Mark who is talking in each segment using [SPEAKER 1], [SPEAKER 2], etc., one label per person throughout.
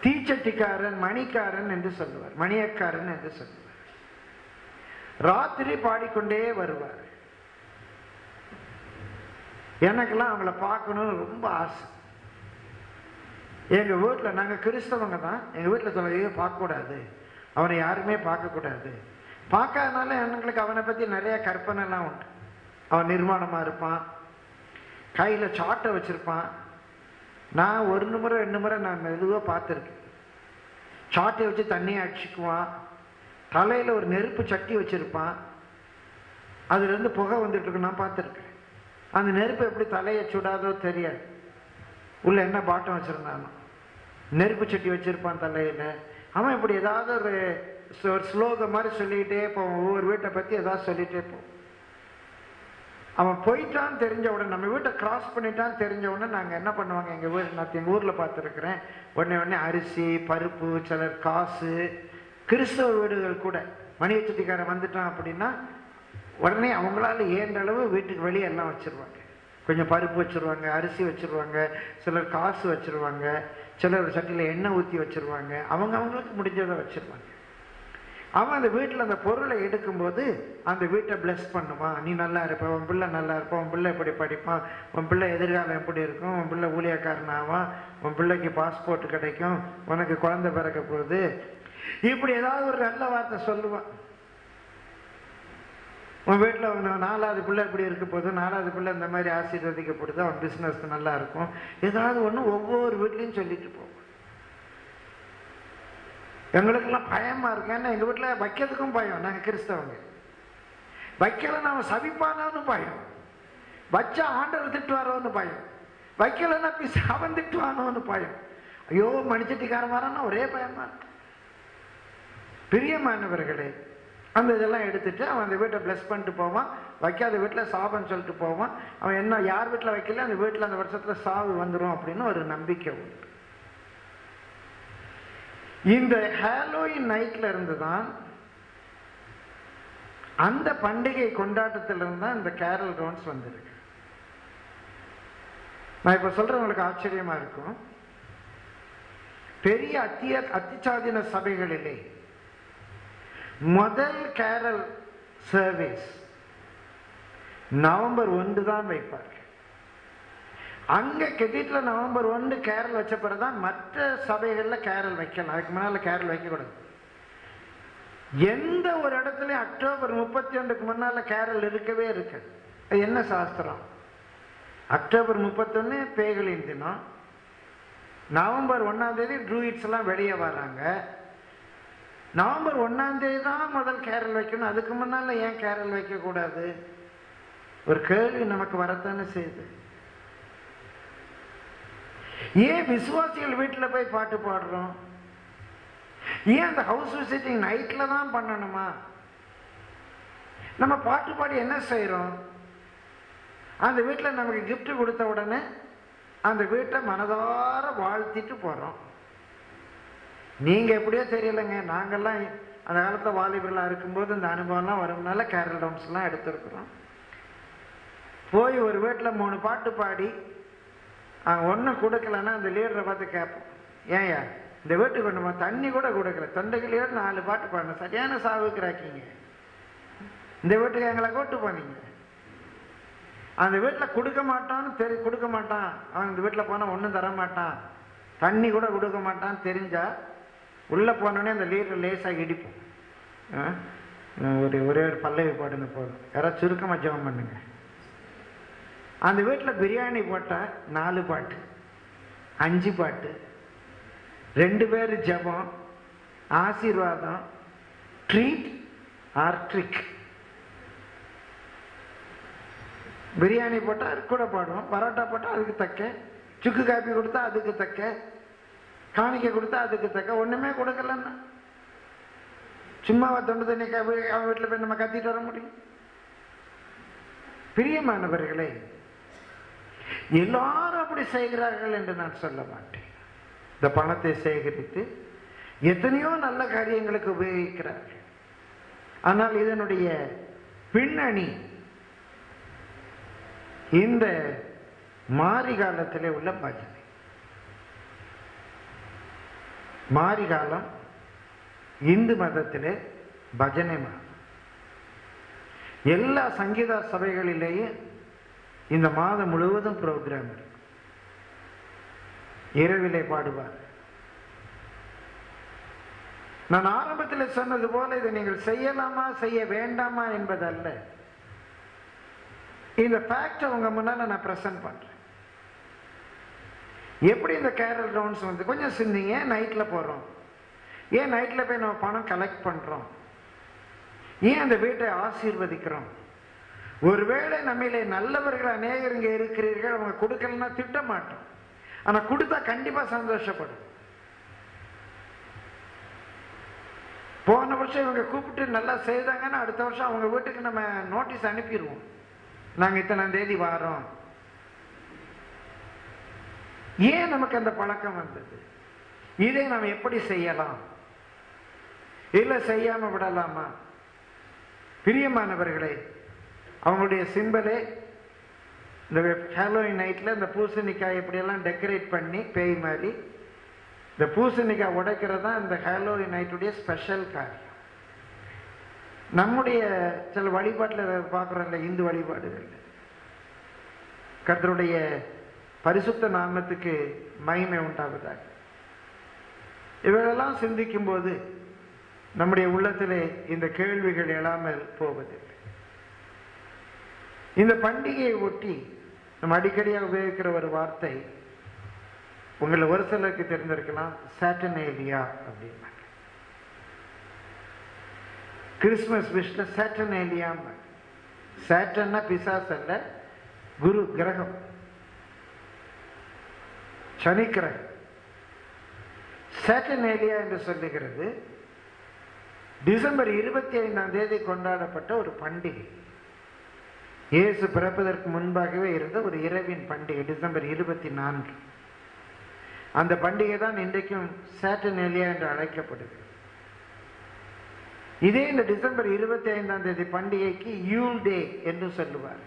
[SPEAKER 1] தீச்சட்டிக்காரன் மணிக்காரன் என்று சொல்லுவார் மணியக்காரன் என்று சொல்லுவார் ராத்திரி பாடிக்கொண்டே வருவார் எனக்கெல்லாம் அவங்கள பார்க்கணும்னு ரொம்ப ஆசை எங்க வீட்டில் நாங்க கிறிஸ்தவங்க தான் எங்க வீட்டில் சொல்ல பார்க்கக்கூடாது அவனை யாருமே பார்க்கக்கூடாது பார்க்காதனால எங்களுக்கு அவனை பத்தி நிறைய கற்பனை எல்லாம் உண்டு அவன் நிர்மாணமா இருப்பான் கையில சாட்டை வச்சிருப்பான் நான் ஒரு முறை ரெண்டு முறை நான் மெதுவாக பார்த்துருக்கேன் சாட்டை வச்சு தண்ணியை அடிச்சுக்குவான் தலையில ஒரு நெருப்பு சட்டி வச்சிருப்பான் அதுல இருந்து புகை வந்துட்டு இருக்கு நான் பார்த்துருக்கேன் அந்த நெருப்பு எப்படி தலையை சுடாதோ தெரியாது உள்ள என்ன பாட்டம் வச்சிருந்தானோ நெருப்பு சட்டி வச்சிருப்பான் தலையில அவன் இப்படி ஏதாவது ஒரு ஸ்லோ- ஒரு ஸ்லோகம் மாதிரி சொல்லிக்கிட்டே போவான் ஒவ்வொரு வீட்டை பத்தி ஏதாவது சொல்லிட்டே போவான் அவன் போயிட்டான்னு தெரிஞ்ச உடனே நம்ம வீட்டை கிராஸ் பண்ணிட்டான்னு தெரிஞ்ச உடனே நாங்கள் என்ன பண்ணுவாங்க எங்கள் வீடு நான் எங்கள் ஊரில் பார்த்துருக்குறேன் உடனே உடனே அரிசி பருப்பு சிலர் காசு கிறிஸ்தவ வீடுகள் கூட மணிய சுத்திக்காரன் வந்துட்டான் அப்படின்னா உடனே அவங்களால ஏன்ற அளவு வீட்டுக்கு வெளியே எல்லாம் வச்சிருவாங்க கொஞ்சம் பருப்பு வச்சிருவாங்க அரிசி வச்சிருவாங்க சிலர் காசு வச்சிருவாங்க சிலர் சட்டியில் எண்ணெய் ஊற்றி வச்சிருவாங்க அவங்க அவங்களுக்கு முடிஞ்சதை வச்சிருவாங்க அவன் அந்த வீட்டில் அந்த பொருளை எடுக்கும்போது அந்த வீட்டை bless பண்ணுவான் நீ நல்லா இருப்ப உன் பிள்ளை நல்லா இருப்பான் உன் பிள்ளை எப்படி படிப்பான் உன் பிள்ளை எதிர்காலம் எப்படி இருக்கும் உன் பிள்ளை ஊழியக்காரன் ஆவான் உன் பிள்ளைக்கு பாஸ்போர்ட் கிடைக்கும் உனக்கு குழந்தை பிறக்க போகுது இப்படி ஏதாவது ஒரு நல்ல வார்த்தை சொல்லுவான் உன் வீட்டில் உன் நாலாவது பிள்ளை இப்படி இருக்க போகுது நாலாவது பிள்ளை இந்த மாதிரி ஆசீர்வதிக்கப்படுது அவன் பிஸ்னஸ் நல்லா இருக்கும் ஏதாவது ஒன்று ஒவ்வொரு வீட்லேயும் சொல்லிட்டு போவான் எங்களுக்கெல்லாம் பயமா இருக்கு ஏன்னா எங்க வீட்டுல வைக்கிறதுக்கும் பயம் நாங்க கிறிஸ்தவங்க வைக்கலன்னா அவன் சபிப்பானு பயம் வச்சா ஆண்டவர் திட்டுவாரோன்னு பயம் வைக்கலன்னா பிச அவன் திட்டுவானோன்னு பயம் ஐயோ மணிச்சட்டிக்காரன் வரான்னா ஒரே பயமா இருக்கு பிரியமானவர்களே அந்த இதெல்லாம் எடுத்துட்டு அவன் அந்த வீட்டை bless பண்ணிட்டு போவான் வைக்காத வீட்டில் சாபம் சொல்லிட்டு போவான் அவன் என்ன யார் வீட்டில் வைக்கல அந்த வீட்டில் அந்த வருஷத்துல சாவு வந்துடும் அப்படின்னு ஒரு நம்பிக்கை உண்டு இந்த ஹாலோயின் நைட்ல இருந்து தான் அந்த பண்டிகை கொண்டாட்டத்திலிருந்து தான் இந்த கேரல் ரவுண்ட்ஸ் வந்திருக்கு நான் இப்ப சொல்றேன் உங்களுக்கு ஆச்சரியமா இருக்கும் பெரிய அத்திய அத்திச்சாதின சபைகளிலே முதல் கேரல் சர்வீஸ் நவம்பர் ஒன்று தான் வைப்பார்கள் அங்க கெதிட்ல நவம்பர் ஒன்று கேரல் வச்ச பிறகுதான் மற்ற சபைகள்ல கேரல் வைக்கலாம் அதுக்கு முன்னால கேரல் வைக்கக்கூடாது எந்த ஒரு இடத்துலயும் அக்டோபர் முப்பத்தி ஒன்றுக்கு முன்னால கேரல் இருக்கவே இருக்காது அது என்ன சாஸ்திரம் அக்டோபர் முப்பத்தொன்னு பேய்களின் தினம் நவம்பர் ஒன்னாம் தேதி ட்ரூயிட்ஸ் எல்லாம் வெளியே வராங்க நவம்பர் ஒன்னாம் தேதி தான் முதல் கேரல் வைக்கணும் அதுக்கு முன்னால ஏன் கேரல் வைக்க கூடாது ஒரு கேள்வி நமக்கு வரத்தானே செய்யுது ஏன் விசுவாசிகள் வீட்டுல போய் பாட்டு பாடுறோம் ஏன் அந்த ஹவுஸ் விசிட்டிங் நைட்ல தான் பண்ணணுமா நம்ம பாட்டு பாடி என்ன செய்றோம் அந்த வீட்டில் நமக்கு gift கொடுத்த உடனே அந்த வீட்டை மனதார வாழ்த்திட்டு போறோம் நீங்க எப்படியோ தெரியலைங்க நாங்கெல்லாம் அந்த காலத்துல வாலிபர்களா இருக்கும்போது இந்த அனுபவம்லாம் வரும்னால கேரல் டான்ஸ் எல்லாம் எடுத்திருக்கிறோம் போய் ஒரு வீட்டில் மூணு பாட்டு பாடி ஒன்றும் கொடுக்கலன்னா அந்த லீடரை பார்த்து கேட்போம் ஏன்யா இந்த வீட்டுக்கு கொண்டுமா தண்ணி கூட கொடுக்கல தொண்டைக்குள்ளேயே நாலு பாட்டு பாடணும் சரியான சாவுக்குறாக்கீங்க இந்த வீட்டுக்கு எங்களை கூட்டு போனீங்க அந்த வீட்டில் கொடுக்க மாட்டான்னு தெரி கொடுக்க மாட்டான் அவன் இந்த வீட்டில் போனால் ஒன்றும் தர மாட்டான் தண்ணி கூட கொடுக்க மாட்டான்னு தெரிஞ்சா உள்ளே போனோடனே அந்த லீடர் லேசாக இடிப்போம் ஆ? ஒரு ஒரே ஒரு பல்லவி பாடுங்க போதும் யாராவது சுருக்கமாக ஜெபம் பண்ணுங்க அந்த வீட்டில் பிரியாணி போட்டால் நாலு பாட்டு அஞ்சு பாட்டு ரெண்டு பேர் ஜெபம் ஆசீர்வாதம் ட்ரீட் ஆர் ட்ரிக் பிரியாணி போட்டால் அது கூட பாடுவோம் பரோட்டா போட்டால் அதுக்கு தக்க சுக்கு காப்பி கொடுத்தா அதுக்கு தக்க காணிக்கை கொடுத்தா அதுக்கு தக்க ஒன்றுமே கொடுக்கலன்னா சும்மாவா தொண்டு தண்ணி காப்பி அவன் வீட்டில் போய் நம்ம கத்திட்டு வர முடியும் பிரியமானவர்களே எல்லாரும் அப்படி செய்கிறார்கள் என்று நான் சொல்ல மாட்டேன் இந்த பணத்தை சேகரித்து எத்தனையோ நல்ல காரியங்களுக்கு உபயோகிக்கிறார்கள் ஆனால் இதனுடைய பின்னணி இந்த மாரி காலத்திலே உள்ள பஜனை மாரி காலம் இந்து மதத்திலே பஜனை மாதம் எல்லா சங்கீதா சபைகளிலேயும் இந்த மாதம் முழுவதும் ப்ரோக்ராம் இருக்கும் இரவிலே பாடுவார் நான் ஆரம்பத்தில் சொன்னது போல இதை நீங்கள் செய்யலாமா செய்ய வேண்டாமா என்பதல்ல இந்த ஃபேக்ட் உங்க முன்னால நான் ப்ரெசென்ட் பண்றேன் எப்படி இந்த கேரல் ரவுண்ட்ஸ் வந்து கொஞ்சம் சிந்திங்க நைட்ல போறோம் ஏன் நைட்ல போய் நம்ம பணம் கலெக்ட் பண்றோம் ஏன் அந்த வீட்டை ஆசீர்வதிக்கிறோம் ஒருவேளை நம்மிலே நல்லவர்கள் அநேகர் இங்க இருக்கிறீர்கள் அவங்க கொடுக்கலன்னா திட்ட மாட்டோம் ஆனா கொடுத்தா கண்டிப்பா சந்தோஷப்படும் போன வருஷம் இவங்க கூப்பிட்டு நல்லா செய்தாங்கன்னா அடுத்த வருஷம் அவங்க வீட்டுக்கு நம்ம நோட்டீஸ் அனுப்பிடுவோம் நாங்க இத்தனாம் தேதி வாரோம் ஏன் நமக்கு அந்த பழக்கம் வந்தது இதை நாம் எப்படி செய்யலாம் இல்ல செய்யாம விடலாமா பிரியமானவர்களே அவங்களுடைய சிம்பலே இந்த ஹாலோவின் நைட்ல இந்த பூசணிக்காய் எப்படியெல்லாம் டெக்கரேட் பண்ணி பேய் மாதிரி இந்த பூசணிக்காய் உடைக்கிறது தான் இந்த ஹாலோவின் நைட்டுடைய ஸ்பெஷல் காரியம் நம்முடைய சில வழிபாட்டில் பார்க்குறோம்ல இந்து வழிபாடுகள் கர்த்தருடைய பரிசுத்த நாமத்துக்கு மகிமை உண்டாவதாக இவையெல்லாம் சிந்திக்கும் போது நம்முடைய உள்ளத்திலே இந்த கேள்விகள் எழாமல் போவதில்லை இந்த பண்டிகையை ஒட்டி நம்ம அடிக்கடியாக உபயோகிக்கிற ஒரு வார்த்தை உங்களை ஒரு சிலருக்கு தெரிந்திருக்கலாம் சாட்டனேலியா அப்படின்னா கிறிஸ்மஸ் விஷல சாட்டனேலியா சாட்டன்னா பிசாஸ் அல்ல குரு கிரகம் சனி கிரகம் சாட்டனேலியா என்று சொல்லுகிறது டிசம்பர் இருபத்தி ஐந்தாம் தேதி கொண்டாடப்பட்ட ஒரு பண்டிகை இயேசு பிறப்பதற்கு முன்பாகவே இருந்த ஒரு இரவின் பண்டிகை டிசம்பர் இருபத்தி நான்கு அந்த பண்டிகை தான் இன்றைக்கும் சாட்டனேலியா என்று அழைக்கப்படுகிறது இதே இந்த டிசம்பர் இருபத்தி ஐந்தாம் தேதி பண்டிகைக்கு யூல் டே என்று சொல்லுவார்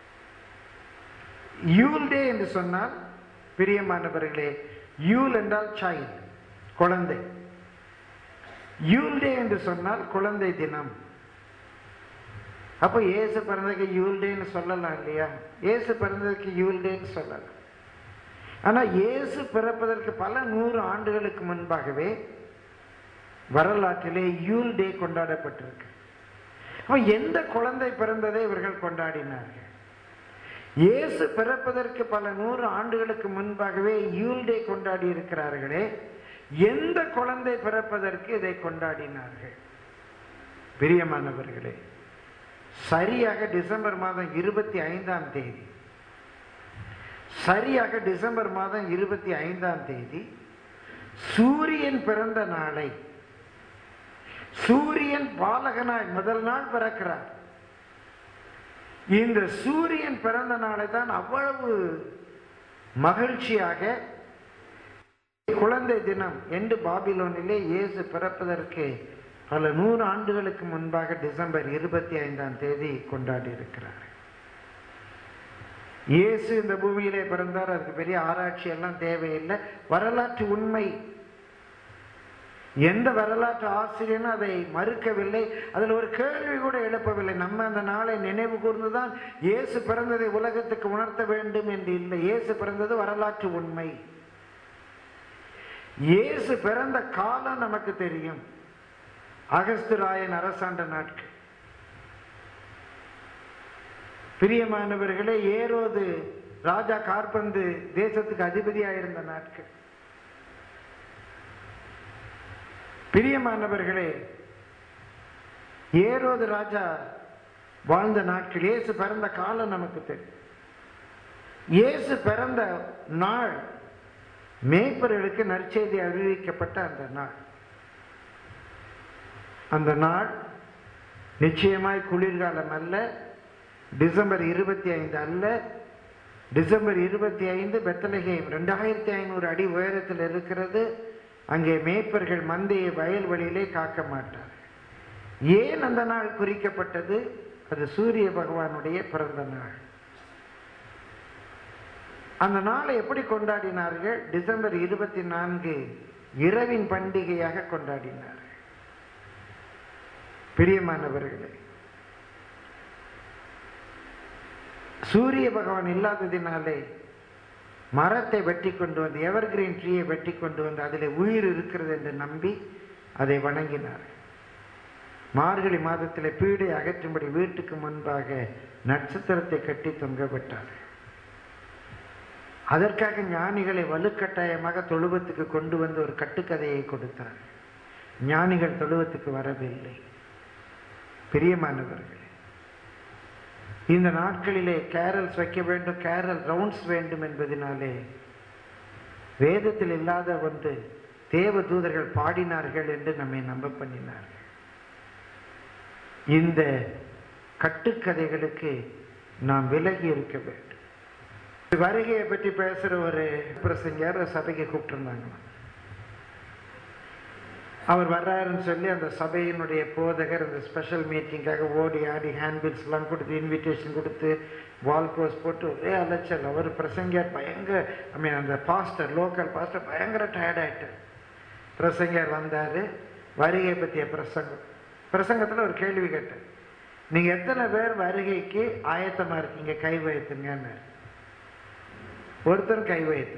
[SPEAKER 1] யூல் டே என்று சொன்னால் பிரியமானவர்களே யூல் என்றால் சைல்ட் குழந்தை யூல் டே என்று சொன்னால் குழந்தை தினம் அப்போ ஏசு பிறந்ததுக்கு யூல் டேன்னு சொல்லலாம் இல்லையா ஏசு பிறந்ததுக்கு யூல் டேன்னு சொல்லலாம் ஆனா இயேசு பிறப்பதற்கு பல நூறு ஆண்டுகளுக்கு முன்பாகவே வரலாற்றிலே யூல் டே கொண்டாடப்பட்டிருக்கு அப்ப எந்த குழந்தை பிறந்ததை இவர்கள் கொண்டாடினார்கள் இயேசு பிறப்பதற்கு பல நூறு ஆண்டுகளுக்கு முன்பாகவே யூல் டே கொண்டாடி இருக்கிறார்களே எந்த குழந்தை பிறப்பதற்கு இதை கொண்டாடினார்கள் பிரியமானவர்களே சரியாக டிசம்பர் மாதம் இருபத்தி ஐந்தாம் தேதி சரியாக டிசம்பர் மாதம் இருபத்தி ஐந்தாம் தேதி சூரியன் பிறந்த நாளை சூரியன் பாலகனாய் முதல் நாள் பிறக்கிறார் இந்த சூரியன் பிறந்த நாளை தான் அவ்வளவு மகிழ்ச்சியாக குழந்தை தினம் என்று பாபிலோனிலே இயேசு பிறப்பதற்கு பல நூறு ஆண்டுகளுக்கு முன்பாக டிசம்பர் இருபத்தி ஐந்தாம் தேதி கொண்டாடி இருக்கிறார் இயேசு இந்த பூமியிலே பிறந்தார் அதுக்கு பெரிய ஆராய்ச்சி எல்லாம் தேவையில்லை வரலாற்று உண்மை எந்த வரலாற்று ஆசிரியனும் அதை மறுக்கவில்லை அதில் ஒரு கேள்வி கூட எழுப்பவில்லை நம்ம அந்த நாளை நினைவு கூர்ந்துதான் இயேசு பிறந்ததை உலகத்துக்கு உணர்த்த வேண்டும் என்று இல்லை இயேசு பிறந்தது வரலாற்று உண்மை இயேசு பிறந்த காலம் நமக்கு தெரியும் அகஸ்து ராயன் அரசாண்ட நாட்கள் பிரியமானவர்களே ஏரோது ராஜா கார்பந்து தேசத்துக்கு அதிபதியாக இருந்த நாட்கள் பிரியமானவர்களே ஏரோது ராஜா வாழ்ந்த நாட்கள் இயேசு பிறந்த காலம் நமக்கு தெரியும் இயேசு பிறந்த நாள் மேய்ப்பர்களுக்கு நற்செய்தி அறிவிக்கப்பட்ட அந்த நாள் அந்த நாள் நிச்சயமாய் குளிர்காலம் அல்ல டிசம்பர் இருபத்தி ஐந்து அல்ல டிசம்பர் இருபத்தி ஐந்து பெத்தலகேம் ரெண்டாயிரத்தி ஐநூறு அடி உயரத்தில் இருக்கிறது அங்கே மேய்ப்பர்கள் மந்தையை வயல்வெளியிலே காக்க மாட்டார் ஏன் அந்த நாள் குறிக்கப்பட்டது அது சூரிய பகவானுடைய பிறந்த நாள் அந்த நாளை எப்படி கொண்டாடினார்கள் டிசம்பர் இருபத்தி நான்கு இரவின் பண்டிகையாக கொண்டாடினார் பிரியமானவர்களே சூரிய பகவான் இல்லாததினாலே மரத்தை வெட்டி கொண்டு வந்து எவர்கிரீன் ட்ரீயை வெட்டி கொண்டு வந்து அதில் உயிர் இருக்கிறது என்று நம்பி அதை வணங்கினார் மார்கழி மாதத்தில் பீடை அகற்றும்படி வீட்டுக்கு முன்பாக நட்சத்திரத்தை கட்டி தொங்கவிட்டார் அதற்காக ஞானிகளை வலுக்கட்டாயமாக தொழுவத்துக்கு கொண்டு வந்து ஒரு கட்டுக்கதையை கொடுத்தார் ஞானிகள் தொழுவத்துக்கு வரவில்லை பிரியமானவர்களே இந்த நாட்களிலே கேரல்ஸ் வைக்க வேண்டும் கேரல் ரவுண்ட்ஸ் வேண்டும் என்பதனாலே வேதத்தில் இல்லாத ஒன்று தேவ தூதர்கள் பாடினார்கள் என்று நம்மை நம்ப பண்ணினார்கள் இந்த கட்டுக்கதைகளுக்கு நாம் விலகி இருக்க வேண்டும் வருகையை பற்றி பேசுற ஒரு பிரசங்கர் சபைக்கு கூப்பிட்டுருந்தாங்க அவர் வர்றாருன்னு சொல்லி அந்த சபையினுடைய போதகர் அந்த ஸ்பெஷல் மீட்டிங்காக ஓடி ஆடி ஹேண்ட்பில்ஸ்லாம் கொடுத்து இன்விடேஷன் கொடுத்து வால் போஸ்ட் போட்டு ஒரே அலைச்சல் அவர் பிரசங்கர் பயங்கர ஐ மீன் அந்த பாஸ்டர் லோக்கல் பாஸ்டர் பயங்கர டயர்டாயிட்டார் பிரசங்கர் வந்தார் வருகை பற்றிய பிரசங்கம் பிரசங்கத்தில் ஒரு கேள்வி கேட்டேன் நீங்கள் எத்தனை பேர் வருகைக்கு ஆயத்தமாக இருக்கீங்க கை வைத்துங்கன்னு ஒருத்தர் கை வைத்து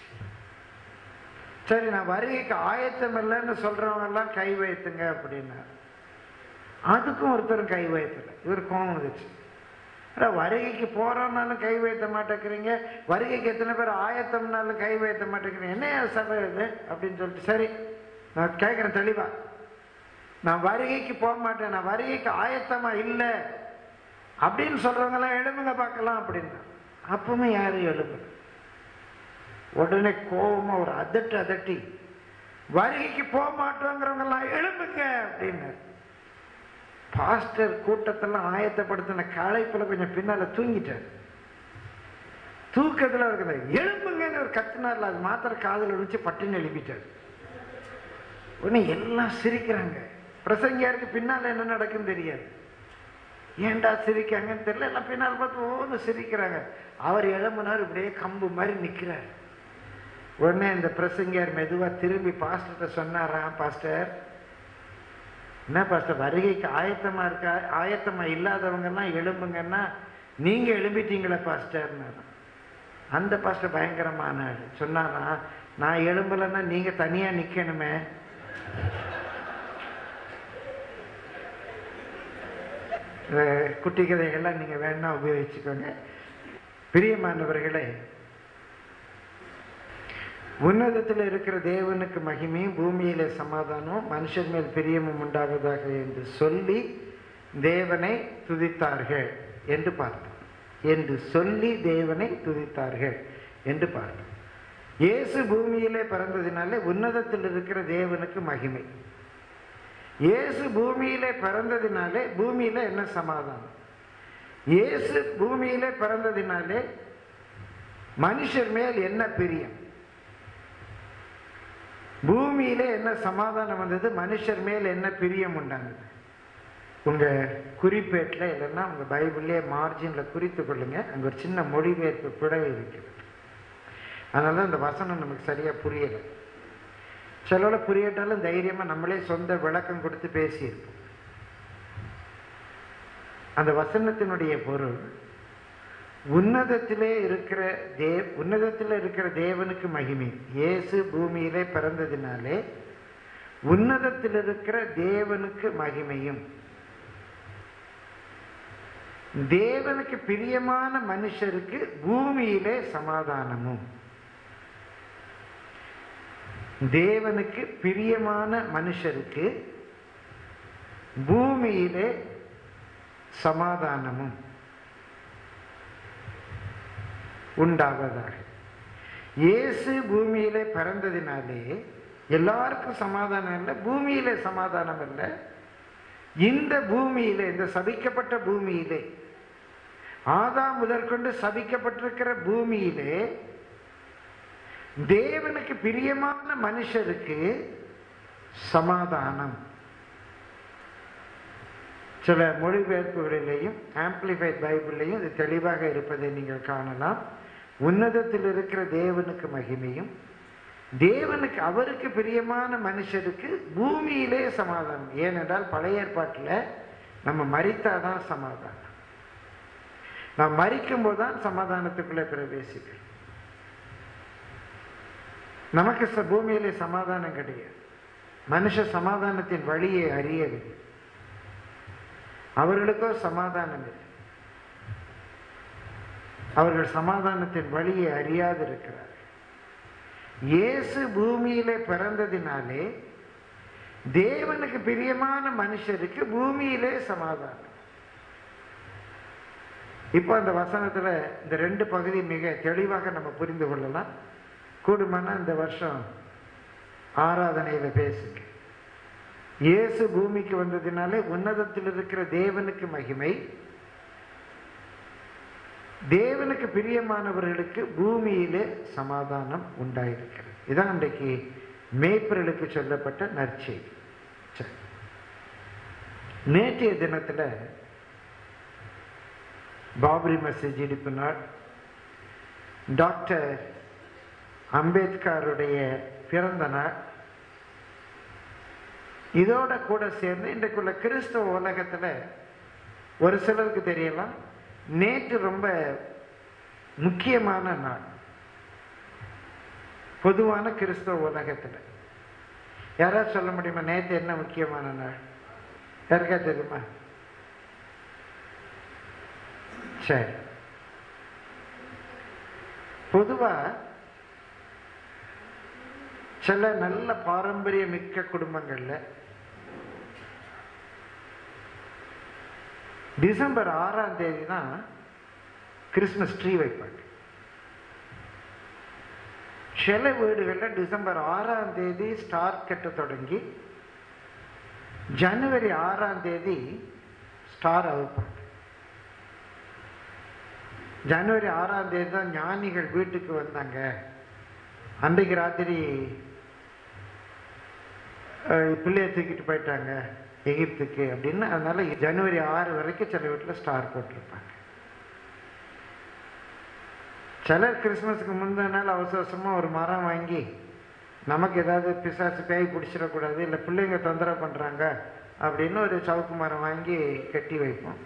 [SPEAKER 1] சரி நான் வருகைக்கு ஆயத்தம் இல்லைன்னு சொல்றவங்க எல்லாம் கை வைத்துங்க அப்படின்னாரு அதுக்கும் ஒருத்தர் கை வைத்தல இவர் கோவம் வந்துச்சு அட வருகைக்கு போறோம்னாலும் கை வைத்த மாட்டேங்கிறீங்க வருகைக்கு எத்தனை பேர் ஆயத்தம்னாலும் கை வைத்த மாட்டேங்கிறீங்க என்ன சபை இது அப்படின்னு சொல்லிட்டு சரி நான் கேட்குறேன் தெளிவா நான் வருகைக்கு போக மாட்டேன் நான் வருகைக்கு ஆயத்தமா இல்லை அப்படின்னு சொல்றவங்க எல்லாம் எழுப்புங்க பார்க்கலாம் அப்படின்னா அப்பவுமே யாரும் எழுப்பல உடனே கோபமா ஒரு அதட்டு அதட்டி வருகைக்கு போக மாட்டோங்கிறவங்க எல்லாம் எழுப்புங்க அப்படின்னு பாஸ்டர் கூட்டத்தெல்லாம் ஆயத்தப்படுத்தின களைப்புல கொஞ்சம் பின்னால தூங்கிட்டார் தூக்கத்துல இருக்குது எழுப்புங்கன்னு ஒரு கத்துனார்ல அது மாத்திர காதல் விழிச்சு பட்டுன்னு எழுப்பிட்டார் உடனே எல்லாம் சிரிக்கிறாங்க பிரசங்கியாருக்கு பின்னால என்ன நடக்குன்னு தெரியாது ஏன்டா சிரிக்காங்கன்னு தெரியல எல்லாம் பின்னால் பார்த்து ஓன்னு சிரிக்கிறாங்க அவர் எழும்புனார் இப்படியே கம்பு மாதிரி நிற்கிறார் உடனே இந்த பிரசங்கியார் மெதுவா திரும்பி பாஸ்டர்கிட்ட சொன்னாராம் பாஸ்டர் என்ன பாஸ்டர் வருகைக்கு ஆயத்தமா இருக்கா ஆயத்தமா இல்லாதவங்க எல்லாம் எழும்புங்கன்னா நீங்க எழும்பிட்டீங்களே பாஸ்டர்னாரு அந்த பாஸ்டர் பயங்கரமான ஆளு சொன்னாரா நான் எழும்பலைன்னா நீங்க தனியா நிக்கணுமே அஹ் குட்டி கதைகள்லாம் நீங்க வேணா உபயோகிச்சுக்கோங்க பிரியமானவர்களே உன்னதத்தில் இருக்கிற தேவனுக்கு மகிமையும் பூமியிலே சமாதானம் மனுஷன் மேல் பிரியமும் உண்டாவதாக என்று சொல்லி தேவனை துதித்தார்கள் என்று பார்த்தோம் என்று சொல்லி தேவனை துதித்தார்கள் என்று பார்த்தோம் இயேசு பூமியிலே பிறந்ததினாலே உன்னதத்தில் இருக்கிற தேவனுக்கு மகிமை இயேசு பூமியிலே பிறந்ததினாலே பூமியில என்ன சமாதானம் இயேசு பூமியிலே பிறந்ததினாலே மனுஷர் மேல் என்ன பிரியம் பூமியிலே என்ன சமாதானம் வந்தது மனுஷர் மேல் என்ன பிரியம் உண்டானது உங்க குறிப்பேட்டில் இல்லைன்னா உங்க பைபிள்லேயே மார்ஜின்ல குறித்து கொள்ளுங்க அங்க ஒரு சின்ன மொழிபெயர்ப்பு பிழை இருக்கிறது அதனால அந்த வசனம் நமக்கு சரியா புரியலை சிலோட புரியட்டாலும் தைரியமா நம்மளே சொந்த விளக்கம் கொடுத்து பேசியிருப்போம் அந்த வசனத்தினுடைய பொருள் உன்னதத்திலே இருக்கிற தேவ் உன்னதத்தில் இருக்கிற தேவனுக்கு மகிமை இயேசு பூமியிலே பிறந்ததினாலே உன்னதத்தில் இருக்கிற தேவனுக்கு மகிமையும் தேவனுக்கு பிரியமான மனுஷருக்கு பூமியிலே சமாதானமும் தேவனுக்கு பிரியமான மனுஷருக்கு பூமியிலே சமாதானமும் உண்டாவதாக இயேசு பூமியிலே பிறந்ததினாலே எல்லாருக்கும் சமாதானம் இல்லை பூமியிலே சமாதானம் இல்லை இந்த பூமியிலே இந்த சபிக்கப்பட்ட பூமியிலே ஆதாம் முதற்கொண்டு சபிக்கப்பட்டிருக்கிற பூமியிலே தேவனுக்கு பிரியமான மனுஷருக்கு சமாதானம் சில மொழிபெயர்ப்புகளிலேயும் ஆம்பிளிஃபைட் பைபிள்லையும் இது தெளிவாக இருப்பதை நீங்கள் காணலாம் உன்னதத்தில் இருக்கிற தேவனுக்கு மகிமையும் தேவனுக்கு அவருக்கு பிரியமான மனுஷருக்கு பூமியிலே சமாதானம் ஏனென்றால் பழைய ஏற்பாட்டில் நம்ம மறித்தாதான் சமாதானம் நாம் மறிக்கும் போது தான் சமாதானத்துக்குள்ளே பிரவேசிக்கிறோம் நமக்கு ச- பூமியிலே சமாதானம் கிடையாது மனுஷ சமாதானத்தின் வழியை அறியவில்லை அவர்களுக்கோ சமாதானம் இல்லை அவர்கள் சமாதானத்தின் வழியை அறியாதிருக்கிறார் இயேசு பூமியிலே பிறந்ததினாலே தேவனுக்கு பிரியமான மனுஷருக்கு பூமியிலே சமாதானம் இப்போ அந்த வசனத்துல இந்த ரெண்டு பகுதி மிக தெளிவாக நம்ம புரிந்து கொள்ளலாம் கூடுமானா இந்த வருஷம் ஆராதனையில பேசுங்க இயேசு பூமிக்கு வந்ததினாலே உன்னதத்தில் இருக்கிற தேவனுக்கு மகிமை தேவனுக்கு பிரியமானவர்களுக்கு பூமியிலே சமாதானம் உண்டாயிருக்கிறது இதான் இன்றைக்கு மேய்ப்பர்களுக்கு சொல்லப்பட்ட நற்செய்தி சரி. நேற்றைய தினத்துல பாபரி மசீஜ் இடிப்பு நாள் டாக்டர் அம்பேத்கருடைய பிறந்த நாள் இதோட கூட சேர்ந்து இன்றைக்குள்ள கிறிஸ்தவ உலகத்துல ஒரு சிலருக்கு தெரியலாம் நேற்று ரொம்ப முக்கியமான நாள் பொதுவான கிறிஸ்தவ உலகத்துல யாராவது சொல்ல முடியுமா நேற்று என்ன முக்கியமான நாள் யாருக்கா தெரியுமா சரி பொதுவா சில நல்ல பாரம்பரிய மிக்க குடும்பங்கள்ல டிசம்பர் ஆறாம் தேதி தான் கிறிஸ்மஸ் ட்ரீ வைப்பாங்க சில வீடுகளில் டிசம்பர் ஆறாம் தேதி ஸ்டார் கட்ட தொடங்கி ஜனவரி ஆறாம் தேதி ஸ்டார் அவுப்பாங்க ஜனவரி ஆறாம் தேதி தான் ஞானிகள் வீட்டுக்கு வந்தாங்க அன்றைக்கு ராத்திரி அஹ், பிள்ளைய தூக்கிட்டு போயிட்டாங்க எகிப்துக்கு அப்படின்னு அதனால ஜனவரி ஆறு வரைக்கும் சில வீட்டில் ஸ்டார் போட்டிருப்பாங்க சிலர் கிறிஸ்மஸுக்கு முந்தின நாள் அவசர அவசரமா ஒரு மரம் வாங்கி நமக்கு ஏதாவது பிசாசு பேய் பிடிச்சிடக்கூடாது இல்லை பிள்ளைங்க தொந்தரவு பண்ணுறாங்க அப்படின்னு ஒரு சவுக்கு மரம் வாங்கி கட்டி வைப்போம்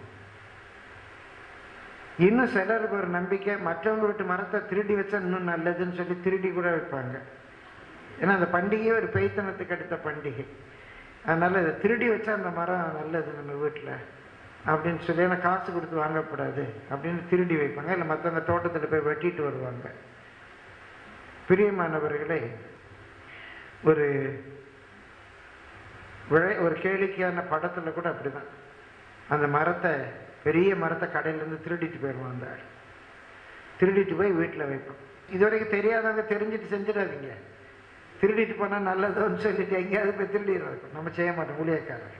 [SPEAKER 1] இன்னும் சிலருக்கு ஒரு நம்பிக்கை மற்றவங்க வீட்டு மரத்தை திருடி வச்சா இன்னும் நல்லதுன்னு சொல்லி திருடி கூட வைப்பாங்க ஏன்னா அந்த பண்டிகையே ஒரு பெய்த்தனத்துக்கு அடுத்த பண்டிகை அதனால இதை திருடி வச்சா அந்த மரம் நல்லது நம்ம வீட்டில் அப்படின்னு சொல்லி ஏன்னா காசு கொடுத்து வாங்கக்கூடாது அப்படின்னு திருடி வைப்பாங்க இல்லை மற்றவங்க தோட்டத்தில் போய் வெட்டிட்டு வருவாங்க பிரியமானவர்களே ஒரு விழை ஒரு கேளிக்கையான படத்தில் கூட அப்படிதான் அந்த மரத்தை பெரிய மரத்தை கடையிலேருந்து திருடிட்டு போயிடுவான் அந்த ஆள் திருடிட்டு போய் வீட்டில் வைப்போம் இது வரைக்கும் தெரியாதவங்க தெரிஞ்சுட்டு செஞ்சிடாதீங்க திருடிட்டு போனால் நல்லதோன்னு சொல்லிட்டு எங்கேயாவது போய் திருடிடுறாங்க நம்ம செய்ய மாட்டோம் ஊழியக்காரர்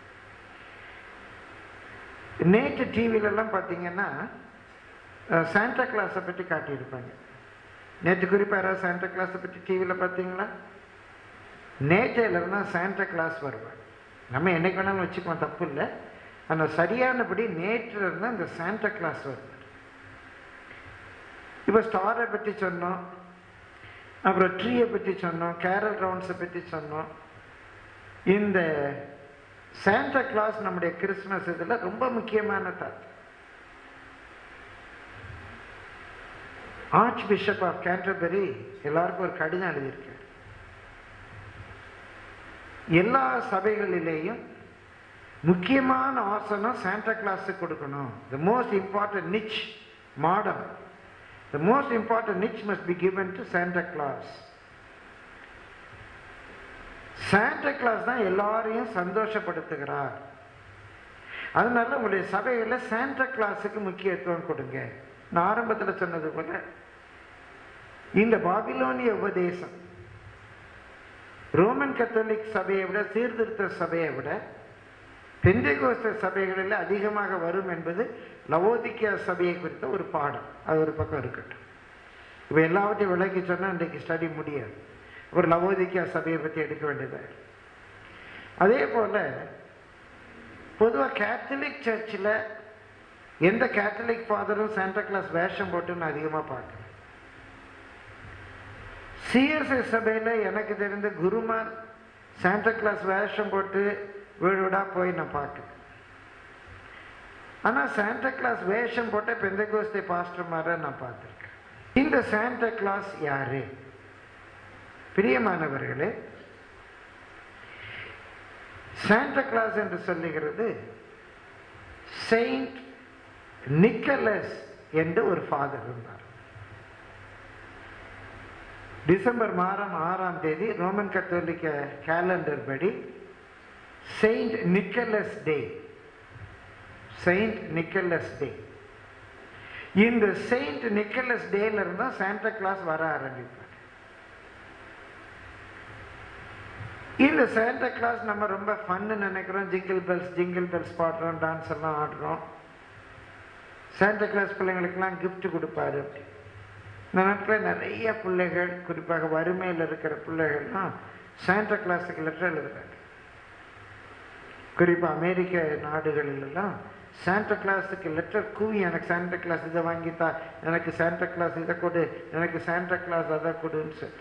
[SPEAKER 1] நேற்று டிவிலெல்லாம் பார்த்தீங்கன்னா சாண்டா கிளாஸை பற்றி காட்டியிருப்பாங்க நேற்று குறிப்பாக யாராவது சாண்டா கிளாஸை பற்றி டிவியில் பார்த்தீங்களா நேற்றையில இருந்தால் சாண்டா கிளாஸ் வருவாங்க நம்ம என்னைக்கு வேணாலும் வச்சுக்குவோம் தப்பு இல்லை ஆனால் சரியானபடி நேற்று இருந்தால் இந்த சாண்டா கிளாஸ் வருவார் இப்போ ஸ்டாரை பற்றி சொன்னோம் அப்புறம் ட்ரீயை பற்றி சொன்னோம் கேரல் ரவுண்ட்ஸை பற்றி சொன்னோம் இந்த சாண்டா கிளாஸ் நம்முடைய கிறிஸ்மஸ் இதில் ரொம்ப முக்கியமான தாத்து ஆர்ச் பிஷப் ஆஃப் கேண்டர்பரி எல்லாருக்கும் ஒரு கடிதம் எழுதியிருக்கார் எல்லா சபைகளிலேயும் முக்கியமான ஆசனம் சாண்டா கிளாஸுக்கு கொடுக்கணும் த most important niche madam the most important niche must be given to Santa Claus Santa Claus தான் எல்லாரையும் சந்தோஷப்படுத்துகிறார் அதனால உங்களுடைய சபைகளில் சாண்டா கிளாஸுக்கு முக்கியத்துவம் கொடுங்க நான் ஆரம்பத்தில் சொன்னது போல இந்த பாபிலோனிய உபதேசம் ரோமன் கத்தோலிக் சபையை விட சீர்திருத்த சபையை விட பெந்தைகோஸ்த சபைகளில் அதிகமாக வரும் என்பது லவோதிக்கியா சபையை குறித்த ஒரு பாடம் அது ஒரு பக்கம் இருக்கட்டும் இப்போ எல்லாவற்றையும் விளக்கி சொன்னால் இன்றைக்கு ஸ்டடி முடியாது ஒரு லவோதிக்கியா சபையை பற்றி எடுக்க வேண்டியதாக இருக்கு. அதே போல் பொதுவாக கேத்தலிக் சர்ச்சில் எந்த கேத்தலிக் ஃபாதரும் சாண்டா கிளாஸ் வேஷம் போட்டு நான் அதிகமாக பார்க்குறேன் சிஎஸ்ஐ சபையில் எனக்கு தெரிந்த குருமார் சாண்டா கிளாஸ் வேஷம் போட்டு வீடு வீடா போய் நான் பார்க்குறேன் ஆனால் சாண்டா கிளாஸ் வேஷம் போட்ட பெந்தகோஸ்தே பாஸ்டர் மாதிரி நான் பார்த்துருக்கேன் இந்த சாண்டா கிளாஸ் யாரு பிரியமானவர்களே சாண்டா கிளாஸ் என்று சொல்லுகிறது செயின்ட் நிக்கலஸ் என்று ஒரு ஃபாதர் இருந்தார் டிசம்பர் மாதம் ஆறாம் தேதி ரோமன் கத்தோலிக்க கேலண்டர் படி Saint Nicholas day Saint Nicholas day இந்த செயின்ட் நிக்கலஸ் டேல இருந்தா சாண்டா கிளாஸ் வர ஆரம்பிப்பார் இந்த சாண்டா கிளாஸ் நம்ம ரொம்ப ஃபன்னு நினைக்கிறோம் ஜிங்கிள் பெல்ஸ் ஜிங்கிள் பெல்ஸ் பாடுறோம் டான்ஸ் எல்லாம் ஆடுறோம் சாண்டா கிளாஸ் பிள்ளைங்களுக்கெல்லாம் gift கொடுப்பாரு அப்படி இந்த நாட்டில் நிறைய பிள்ளைகள் குறிப்பாக வறுமையில் இருக்கிற பிள்ளைகள்லாம் சாண்டா கிளாஸுக்கு லெட்டர் எழுதுறாங்க குறிப்பாக அமெரிக்க நாடுகளிலெல்லாம் சாண்டா கிளாஸுக்கு லெட்டர் கூவி எனக்கு சாண்டா கிளாஸ் இதை வாங்கித்தா எனக்கு சாண்டா கிளாஸ் இதை கொடு எனக்கு சாண்டா கிளாஸ் அதை கொடுன்னு சொல்லி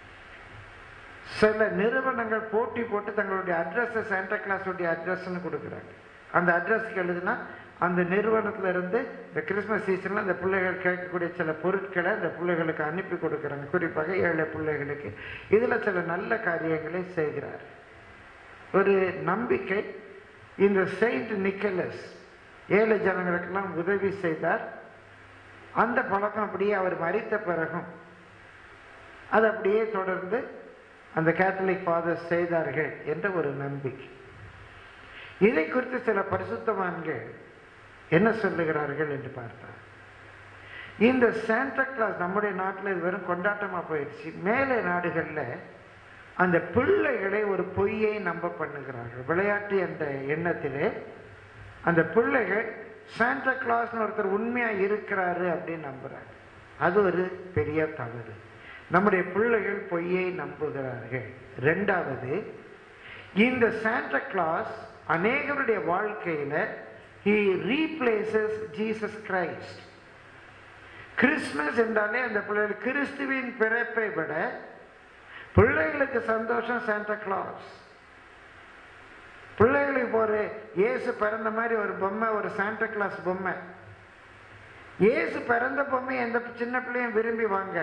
[SPEAKER 1] சில நிறுவனங்கள் போட்டி போட்டு தங்களுடைய அட்ரஸை சாண்டா கிளாஸுடைய அட்ரஸ்ன்னு கொடுக்குறாங்க அந்த அட்ரஸ்க்கு எழுதுனா அந்த நிறுவனத்துல இருந்து இந்த கிறிஸ்மஸ் சீசன்ல அந்த பிள்ளைகள் கேட்கக்கூடிய சில பொருட்களை அந்த பிள்ளைகளுக்கு அனுப்பி கொடுக்குறாங்க குறிப்பாக ஏழை பிள்ளைகளுக்கு இதுல சில நல்ல காரியங்களை செய்கிறார் ஒரு நம்பிக்கை இந்த செயின்ட் நிக்கலஸ் ஏழை ஜனங்களுக்கெல்லாம் உதவி செய்தார் அந்த பழக்கம் அப்படியே அவர் மறித்த பிறகும் அது அப்படியே தொடர்ந்து அந்த கேத்தலிக் ஃபாதர்ஸ் செய்தார்கள் என்ற ஒரு நம்பிக்கை இதை குறித்து சில பரிசுத்தவான்கள் என்ன சொல்லுகிறார்கள் என்று பார்த்தார் இந்த சாண்டா கிளாஸ் நம்முடைய நாட்டில் இது வெறும் கொண்டாட்டமா போயிடுச்சு மேலே நாடுகளில் அந்த பிள்ளைகளை ஒரு பொய்யை நம்ப பண்ணுகிறார்கள் விளையாட்டு என்ற எண்ணத்திலே அந்த பிள்ளைகள் சாண்டா கிளாஸ்னு ஒருத்தர் உண்மையா இருக்கிறாரு அப்படின்னு நம்புறாங்க அது ஒரு பெரிய தவறு நம்முடைய பிள்ளைகள் பொய்யை நம்புகிறார்கள் ரெண்டாவது இந்த சாண்டா கிளாஸ் அநேகருடைய வாழ்க்கையில he replaces Jesus Christ Christmas என்றாலே அந்த பிள்ளைகள் கிறிஸ்துவின் பிறப்பை விட பிள்ளைகளுக்கு சந்தோஷம் சாண்டா கிளாஸ் பிள்ளைகளுக்கு ஒரு இயேசு பிறந்த மாதிரி ஒரு பொம்மை ஒரு சாண்டா கிளாஸ் பொம்மை இயேசு பிறந்த பொம்மை எந்த சின்ன பிள்ளையும் விரும்பி வாங்க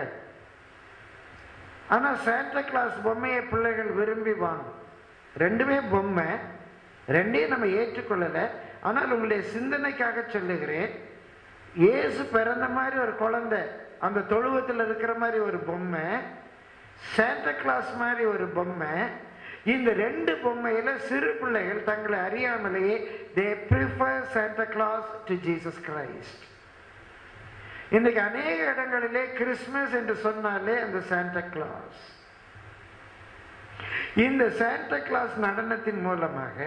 [SPEAKER 1] ஆனா சாண்டா கிளாஸ் பொம்மையை பிள்ளைகள் விரும்பி வாங்கும் ரெண்டுமே பொம்மை ரெண்டையும் நம்ம ஏற்றுக்கொள்ளல ஆனால் உங்களுடைய சிந்தனைக்காக சொல்லுகிறேன் இயேசு பிறந்த மாதிரி ஒரு குழந்தை அந்த தொழுவத்தில் இருக்கிற மாதிரி ஒரு பொம்மை சாண்டா கிளாஸ் மாதிரி ஒரு பொம்மை இந்த ரெண்டு பொம்மையில சிறு பிள்ளைகள் தங்களை அறியாமலேயே they prefer Santa Claus to Jesus Christ இன்னைக்கு அநேக இடங்களிலே கிறிஸ்மஸ் என்று சொன்னாலே அந்த சாண்டா கிளாஸ் இந்த சாண்டா கிளாஸ் நடனத்தின் மூலமாக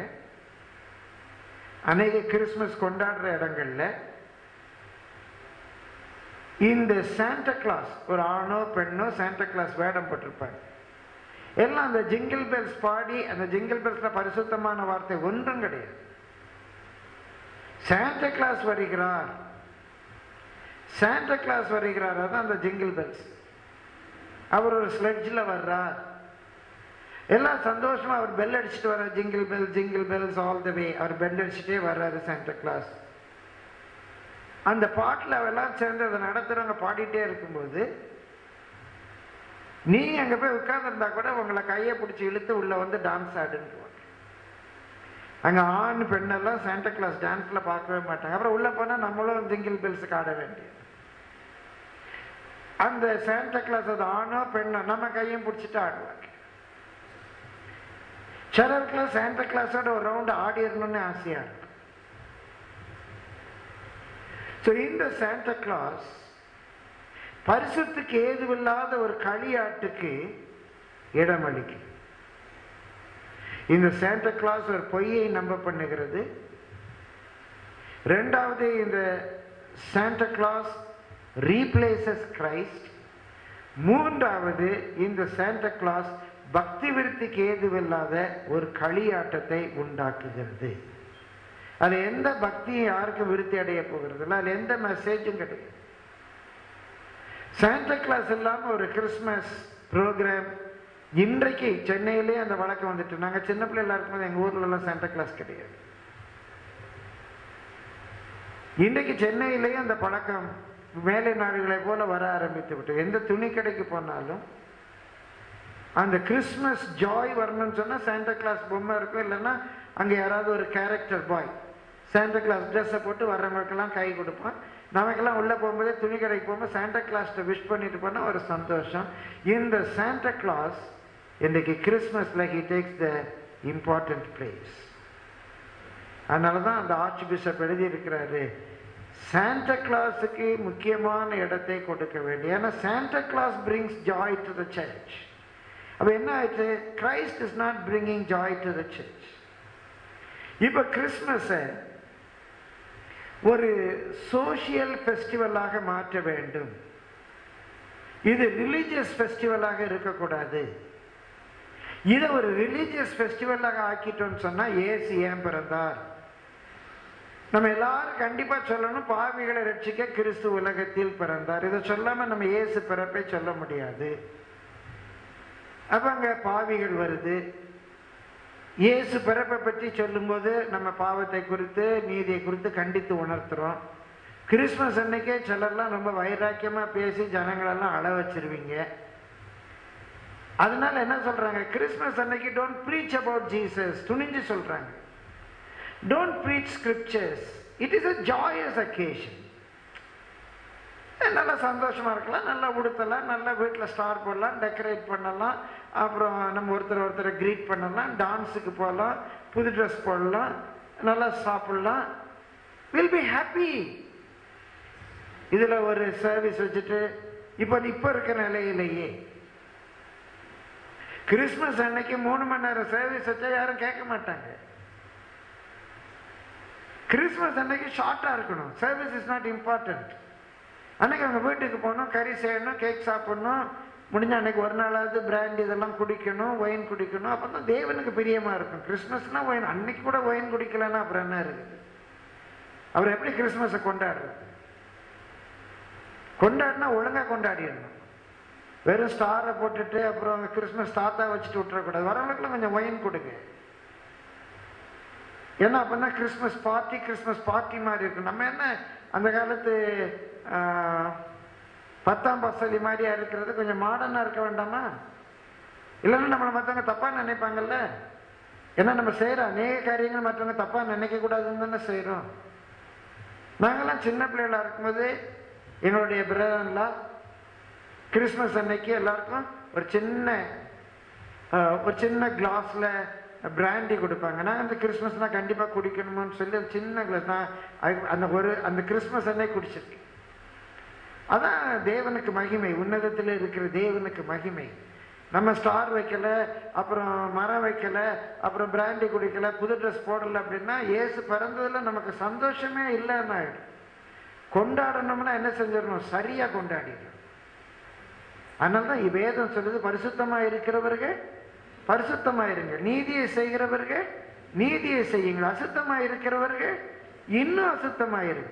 [SPEAKER 1] அநேக கிறிஸ்மஸ் கொண்டாடுற இடங்கள்ல இந்த சாண்டா கிளாஸ் ஒரு ஆணோ பெண்ணோ சாண்டா கிளாஸ் வேடம் போட்டிருப்பாங்க எல்லாம் அந்த ஜிங்கிள் பெல்ஸ் பாடி அந்த ஜிங்கிள் பெல்ஸ்ல பரிசுத்தமான வார்த்தை ஒன்றும் கிடையாது சாண்டா கிளாஸ் வருகிறார் சாண்டா கிளாஸ் வருகிறார் அதான் அந்த ஜிங்கிள் பெல்ஸ் அவர் ஒரு ஸ்லெட்ஜில் வர்றார் எல்லாம் சந்தோஷமா அவர் பெல் அடிச்சுட்டு வர்றார் jingle bell jingle bells all the way அவர் பெல் அடிச்சுட்டே வர்றாரு சாண்டா கிளாஸ் அந்த பாட்டில் அவெல்லாம் சேர்ந்து அதை நடத்துறவங்க பாடிட்டே இருக்கும்போது நீங்க அங்க போய் உட்கார்ந்துருந்தா கூட உங்களை கையை பிடிச்சி இழுத்து உள்ள வந்து டான்ஸ் ஆடுன்னு அங்க ஆண் பெண்ணெல்லாம் சாண்டா கிளாஸ் டான்ஸ்ல பார்க்கவே மாட்டாங்க அப்புறம் உள்ள போனா நம்மளும் ஜிங்கிள் பெல்ஸுக்கு ஆட வேண்டியது அந்த சாண்டா கிளாஸ் அது ஆணோ பெண்ணோ நம்ம கையும் பிடிச்சிட்டு ஆடுவாங்க சிலருக்குலாம் சாண்டா கிளாஸோட ஒரு ரவுண்ட் ஆடிடணும்னு ஆசையா இருக்கும் ஸோ இந்த சாண்டா கிளாஸ் பரிசுத்துக்கு ஏதுவில்லாத ஒரு களியாட்டுக்கு இடமளிக்கும் இந்த சாண்டா கிளாஸ் ஒரு பொய்யை நம்ப பண்ணுகிறது ரெண்டாவது இந்த சாண்டா கிளாஸ் ரீப்ளேசஸ் கிரைஸ்ட் மூன்றாவது இந்த சாண்டா கிளாஸ் பக்தி விருத்திக்கு ஏதுவில்லாத ஒரு களியாட்டத்தை உண்டாக்குகிறது அது எந்த பக்தியும் யாருக்கும் விருத்தி அடைய போகிறது இல்லை அதுல எந்த மெசேஜும் கிடையாது சாண்டா கிளாஸ் இல்லாம ஒரு கிறிஸ்மஸ் ப்ரோக்ராம் இன்றைக்கு சென்னையிலே அந்த வழக்கம் வந்துட்டு நாங்கள் சின்ன பிள்ளைல இருக்கும்போது எங்கள் ஊர்ல எல்லாம் சாண்டா கிளாஸ் கிடையாது இன்றைக்கு சென்னையிலேயே அந்த பழக்கம் மேலை நாடுகளை போல வர ஆரம்பித்து விட்டு எந்த துணி கடைக்கு போனாலும் அந்த கிறிஸ்மஸ் ஜாய் வரணும்னு சொன்னால் சாண்டா கிளாஸ் பொம்மை இருக்கும் இல்லைன்னா அங்கே யாராவது ஒரு கேரக்டர் பாய் சாண்டா கிளாஸ் ட்ரெஸ்ஸை போட்டு வர்றவங்களுக்கெல்லாம் கை கொடுப்பான் நமக்கெல்லாம் உள்ளே போகும்போதே துணி கடைக்கு போகும்போது சாண்டா கிளாஸ்ட்டை விஷ் பண்ணிட்டு போனால் ஒரு சந்தோஷம் இந்த சாண்டா கிளாஸ் இன்றைக்கு கிறிஸ்மஸில் he takes the important place அதனால தான் அந்த ஆர்ச் பிஷப் எழுதியிருக்கிறாரு சாண்டா கிளாஸுக்கு முக்கியமான இடத்தை கொடுக்க வேண்டிய ஏன்னா Santa Claus brings joy to the church அப்போ என்ன ஆயிடுச்சு Christ is not bringing joy to the church இப்போ கிறிஸ்மஸை ஒரு சோஷியல் ஃபெஸ்டிவலாக மாற்ற வேண்டும் இது ரிலீஜியஸ் ஃபெஸ்டிவலாக இருக்கக்கூடாது இதை ஒரு ரிலீஜியஸ் ஃபெஸ்டிவலாக ஆக்கிட்டோம்னு சொன்னால் ஏசு ஏன் பிறந்தார் நம்ம எல்லாரும் கண்டிப்பா சொல்லணும் பாவிகளை ரட்சிக்க கிறிஸ்து உலகத்தில் பிறந்தார் இதை சொல்லாம நம்ம இயேசு பிறப்பை சொல்ல முடியாது அப்ப அங்க பாவிகள் வருது இயேசு பிறப்பை பற்றி சொல்லும்போது நம்ம பாவத்தை குறித்து நீதியை குறித்து கண்டித்து உணர்த்துறோம் கிறிஸ்மஸ் அன்னைக்கே சிலர்லாம் ரொம்ப வைராக்கியமா பேசி ஜனங்களெல்லாம் அழ வச்சிருவீங்க அதனால என்ன சொல்றாங்க கிறிஸ்மஸ் அன்னைக்கு டோன்ட் ப்ரீச் அபவுட் ஜீசஸ் துணிஞ்சு சொல்றாங்க don't preach scriptures it is a joyous occasion நல்லா சந்தோஷமா இருக்கலாம் நல்லா உடுத்தலாம் நல்லா வீட்டில் ஸ்டார் போடலாம் டெக்கரேட் பண்ணலாம் அப்புறம் நம்ம ஒருத்தர் ஒருத்தரை க்ரீட் பண்ணலாம் டான்ஸுக்கு போகலாம் புது ட்ரெஸ் போடலாம் நல்லா சாப்பிடலாம் வில் பி ஹாப்பி இதில் ஒரு சர்வீஸ் வச்சுட்டு இப்போ இப்போ இருக்கிற நிலையிலேயே கிறிஸ்மஸ் அன்னைக்கு மூணு மணி நேரம் சர்வீஸ் வச்சா யாரும் கேட்க மாட்டாங்க கிறிஸ்மஸ் அன்னைக்கு ஷார்ட்டாக இருக்கணும் சர்வீஸ் இஸ் நாட் இம்பார்ட்டன்ட் அன்னைக்கு அவங்க வீட்டுக்கு போகணும் கறி செய்யணும் கேக் சாப்பிடணும் முடிஞ்ச அன்னைக்கு ஒரு நாளாவது பிராண்ட் இதெல்லாம் குடிக்கணும் ஒயின் குடிக்கணும் அப்போ தான் தேவனுக்கு பிரியமாக இருக்கும் கிறிஸ்மஸ்னா ஒயின் அன்னைக்கு கூட ஒயின் குடிக்கலன்னா அப்புறம் என்ன இருக்குது அவர் எப்படி கிறிஸ்மஸை கொண்டாடுறது கொண்டாடினா ஒழுங்காக கொண்டாடிடணும் வெறும் ஸ்டாரை போட்டுட்டு அப்புறம் கிறிஸ்மஸ் தாத்தா வச்சுட்டு விட்டுறக்கூடாது வரவங்களுக்குலாம் கொஞ்சம் ஒயின் கொடுங்க ஏன்னா அப்பதான் கிறிஸ்மஸ் பார்ட்டி கிறிஸ்மஸ் பார்ட்டி மாதிரி இருக்கும் நம்ம என்ன அந்த காலத்து பத்தாம் பசலி மாதிரியா இருக்கிறது கொஞ்சம் மாடர்னா இருக்க வேண்டாமா இல்லைன்னா நம்மளை மற்றவங்க தப்பா நினைப்பாங்கல்ல ஏன்னா நம்ம செய்யறோம் அநேக காரியங்கள் மற்றவங்க தப்பா நினைக்க கூடாதுன்னு தானே செய்யறோம் நாங்கெல்லாம் சின்ன பிள்ளைகளா இருக்கும்போது எங்களுடைய பிரதர்லாம் கிறிஸ்மஸ் அன்னைக்கு எல்லாருக்கும் ஒரு சின்ன ஒரு சின்ன கிளாஸ்ல பிராண்டி கொடுப்பாங்க நான் அந்த கிறிஸ்மஸ்னால் கண்டிப்பாக குடிக்கணுமோன்னு சொல்லி அந்த சின்ன கிளாஸ் நான் அந்த ஒரு அந்த கிறிஸ்மஸ் அன்னைக்கு குடிச்சிருக்கேன் அதான் தேவனுக்கு மகிமை உன்னதத்தில் இருக்கிற தேவனுக்கு மகிமை நம்ம ஸ்டார் வைக்கல அப்புறம் மரம் வைக்கல அப்புறம் பிராண்டி குடிக்கல புது ட்ரெஸ் போடல அப்படின்னா ஏசு பிறந்ததுல நமக்கு சந்தோஷமே இல்லைன்னு ஆயிடும் கொண்டாடணும்னா என்ன செஞ்சிடணும் சரியா கொண்டாடிடணும் அதனால தான் வேதம் சொல்லுது பரிசுத்தமா இருக்கிறவர்கள் பரிசுத்தமாயிருங்க நீதியை செய்கிறவர்கள் நீதியை செய்யுங்கள் அசுத்தமா இருக்கிறவர்கள் இன்னும் அசுத்தமாயிருங்க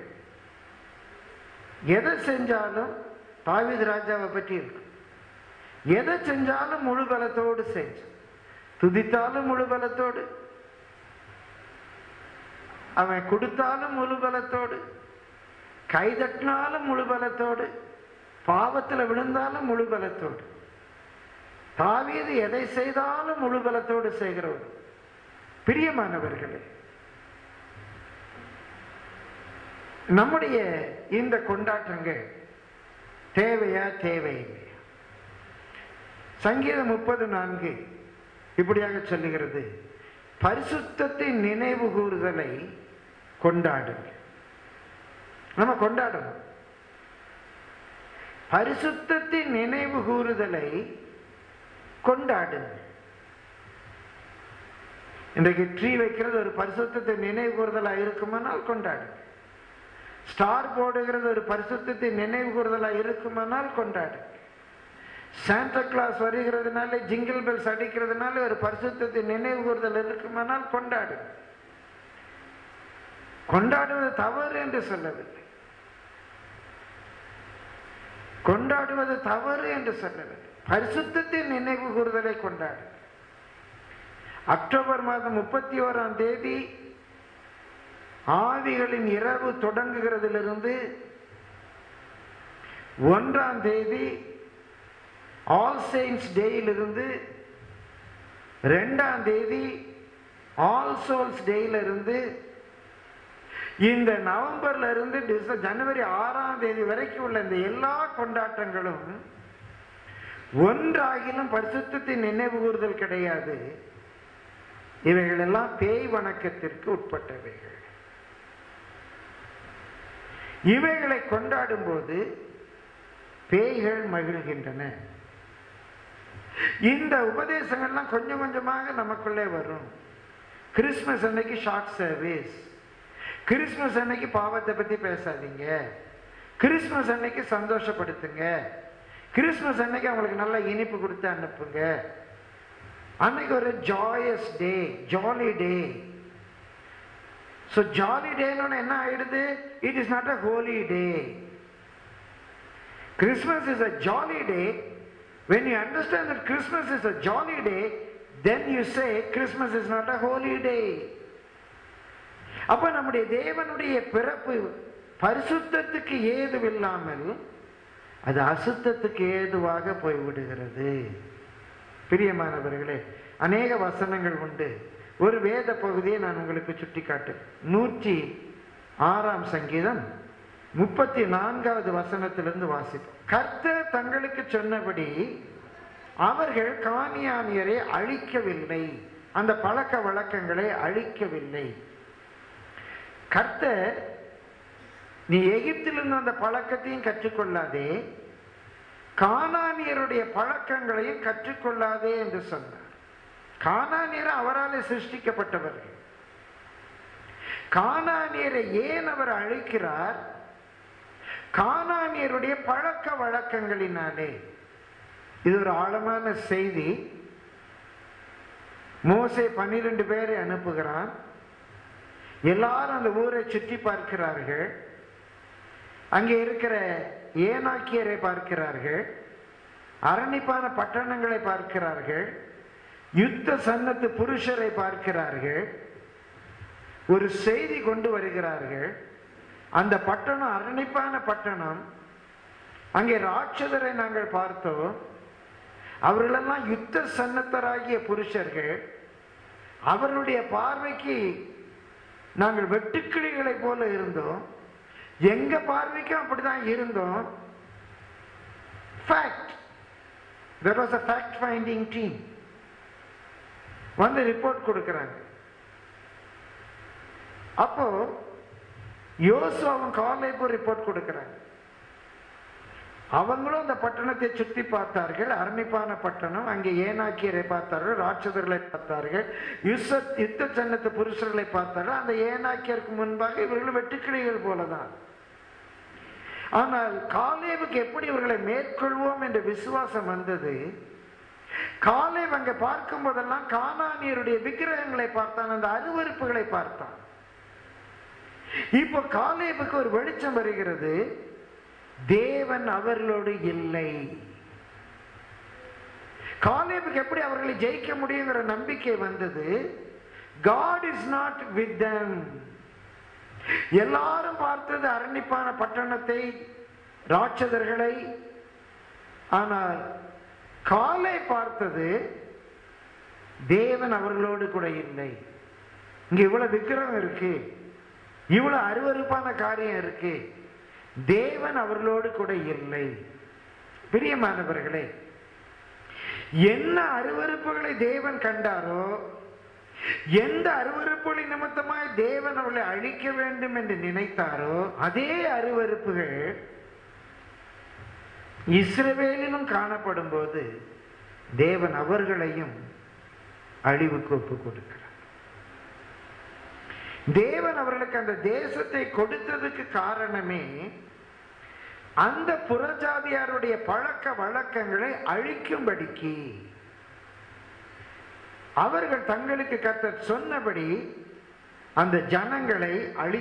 [SPEAKER 1] எதை செஞ்சாலும் தாவித ராஜாவை பற்றி இருக்கு எதை செஞ்சாலும் முழு பலத்தோடு செஞ்சு துதித்தாலும் முழு பலத்தோடு அவன் கொடுத்தாலும் முழு பலத்தோடு கைதட்டினாலும் முழு பலத்தோடு பாவத்தில் விழுந்தாலும் முழு பலத்தோடு தாவீது எதை செய்தாலும் முழு பலத்தோடு செய்கிறவர் பிரியமானவர்களே நம்முடைய இந்த கொண்டாட்டங்கள் தேவையா தேவையில்லை சங்கீதம் முப்பது நான்கு இப்படியாக சொல்லுகிறது பரிசுத்தத்தின் நினைவு கூறுதலை கொண்டாடுங்கள் நம்ம கொண்டாடணும் பரிசுத்தத்தின் நினைவு கூறுதலை கொண்டாடுங்க இன்றைக்கு ட்ரீ வைக்கிறது ஒரு பரிசுத்தத்தை நினைவு கூறுதலா இருக்குமானால் கொண்டாடுங்க ஸ்டார் போடுகிறது ஒரு பரிசுத்தத்தை நினைவு கூறுதலா இருக்குமானால் கொண்டாடுங்க சாண்டா கிளாஸ் வருகிறதுனால ஜிங்கிள் பெல்ஸ் அடிக்கிறதுனால ஒரு பரிசுத்தத்தை நினைவு கூறுதல் இருக்குமானால் கொண்டாடு கொண்டாடுவது தவறு என்று சொல்லவில்லை கொண்டாடுவது தவறு என்று சொல்லவில்லை பரிசுத்தத்தின் நினைவு கூறுதலை கொண்டாடு அக்டோபர் மாதம் முப்பத்தி ஓராம் தேதி ஆவிகளின் இரவு தொடங்குகிறதிலிருந்து ஒன்றாம் தேதி ஆல் செயின்ஸ் டேயிலிருந்து ரெண்டாம் தேதி ஆல் சோல்ஸ் டேயிலிருந்து இந்த நவம்பர்ல இருந்து டிச ஜனவரி ஆறாம் தேதி வரைக்கும் உள்ள இந்த எல்லா கொண்டாட்டங்களும் ஒன்றாகிலும் பரிசுத்தத்தின் நினைவு கூறுதல் கிடையாது இவைகள் எல்லாம் பேய் வணக்கத்திற்கு உட்பட்டவைகள் இவைகளை கொண்டாடும் போது பேய்கள் மகிழ்கின்றன இந்த உபதேசங்கள்லாம் கொஞ்சம் கொஞ்சமாக நமக்குள்ளே வரும் கிறிஸ்மஸ் அன்னைக்கு ஷார்ட் சர்வீஸ் கிறிஸ்மஸ் அன்னைக்கு பாவத்தை பத்தி பேசாதீங்க கிறிஸ்மஸ் அன்னைக்கு சந்தோஷப்படுத்துங்க கிறிஸ்மஸ் அன்னைக்கு அவங்களுக்கு நல்ல இனிப்பு கொடுத்து அனுப்புங்க அன்னைக்கு ஒரு joyous day jolly day so jolly டேன்னு என்ன ஆயிடுது it is not a holy day Christmas is a jolly day when you understand that Christmas is a jolly day then you say Christmas is not a holy day அப்ப நம்முடைய தேவனுடைய பிறப்பு பரிசுத்தத்துக்கு ஏதுவில்லாமல் அது அசுத்தத்துக்கு ஏதுவாக போய்விடுகிறது பிரியமானவர்களே அநேக வசனங்கள் உண்டு ஒரு வேத பகுதியை நான் உங்களுக்கு சுட்டி நூற்றி ஆறாம் சங்கீதம் முப்பத்தி நான்காவது வசனத்திலிருந்து வாசிப்போம் கர்த்தர் தங்களுக்கு சொன்னபடி அவர்கள் காணியானியரை அழிக்கவில்லை அந்த பழக்க வழக்கங்களை அழிக்கவில்லை கர்த்தர் நீ எகிப்திலிருந்து அந்த பழக்கத்தையும் கற்றுக்கொள்ளாதே கானானியருடைய பழக்கங்களையும் கற்றுக்கொள்ளாதே என்று சொன்னார் கானானியர் அவராலே சிருஷ்டிக்கப்பட்டவர்கள் கானானியரை ஏன் அவர் அழைக்கிறார் கானானியருடைய பழக்க வழக்கங்களினாலே இது ஒரு ஆழமான செய்தி மோசே பன்னிரண்டு பேரை அனுப்புகிறான் எல்லாரும் அந்த ஊரை சுற்றி பார்க்கிறார்கள் அங்கே இருக்கிற ஏனாக்கியரை பார்க்கிறார்கள் அரணிப்பான பட்டணங்களை பார்க்கிறார்கள் யுத்த சன்னத்து புருஷரை பார்க்கிறார்கள் ஒரு செய்தி கொண்டு வருகிறார்கள் அந்த பட்டணம் அரணிப்பான பட்டணம் அங்கே ராட்சதரை நாங்கள் பார்த்தோம் அவர்களெல்லாம் யுத்த சன்னத்தராகிய புருஷர்கள் அவர்களுடைய பார்வைக்கு நாங்கள் வெட்டுக்கிளிகளை போல இருந்தோம் எங்க பார்வைக்கும் அப்படிதான் இருந்தோம் fact there was a fact finding team வந்து ரிப்போர்ட் கொடுக்குறாங்க அப்போ யோசுவாவும் காலேபும் ரிப்போர்ட் கொடுக்குறாங்க அவங்களும் அந்த பட்டணத்தை சுற்றி பார்த்தார்கள் அரணிப்பான பட்டணம் அங்கே ஏனாக்கியரை பார்த்தார்கள் ராட்சதர்களை பார்த்தார்கள் யுத்த யுத்த சன்னத்து புருஷர்களை பார்த்தார்கள் அந்த ஏனாக்கியருக்கு முன்பாக இவர்கள் வெட்டுக்கிளிகள் போலதான் ஆனால் காலேவுக்கு எப்படி இவர்களை மேற்கொள்வோம் என்ற விசுவாசம் வந்தது காலேவ் அங்க பார்க்கும் போதெல்லாம் கானானியருடைய விக்கிரகங்களை பார்த்தான் அந்த அருவறுப்புகளை பார்த்தான் இப்போ காலேபுக்கு ஒரு வெளிச்சம் வருகிறது தேவன் அவர்களோடு இல்லை காலேபுக்கு எப்படி அவர்களை ஜெயிக்க முடியுங்கிற நம்பிக்கை வந்தது God is not with them எல்லாரும் பார்த்தது அரணிப்பான பட்டணத்தை ராட்சதர்களை ஆனால் காலை பார்த்தது தேவன் அவர்களோடு கூட இல்லை இங்க இவ்வளவு விக்கிரகம் இருக்கு இவ்வளவு அருவருப்பான காரியம் இருக்கு தேவன் அவர்களோடு கூட இல்லை பிரியமானவர்களே என்ன அருவருப்புகளை தேவன் கண்டாரோ எந்த அருவருப்புகளின் நிமித்தமாய் தேவன் அவளை அழிக்க வேண்டும் என்று நினைத்தாரோ அதே அருவருப்புகள் இஸ்ரவேலிலும் காணப்படும் போது தேவன் அவர்களையும் அழிவுக்கு ஒப்பு கொடுக்கிறார் தேவன் அவர்களுக்கு அந்த தேசத்தை கொடுத்ததுக்கு காரணமே அந்த புறஜாதியாருடைய பழக்க வழக்கங்களை அழிக்கும்படிக்கு அவர்கள் தங்களுக்கு கர்த்தர் சொன்னபடி அந்த ஜனங்களை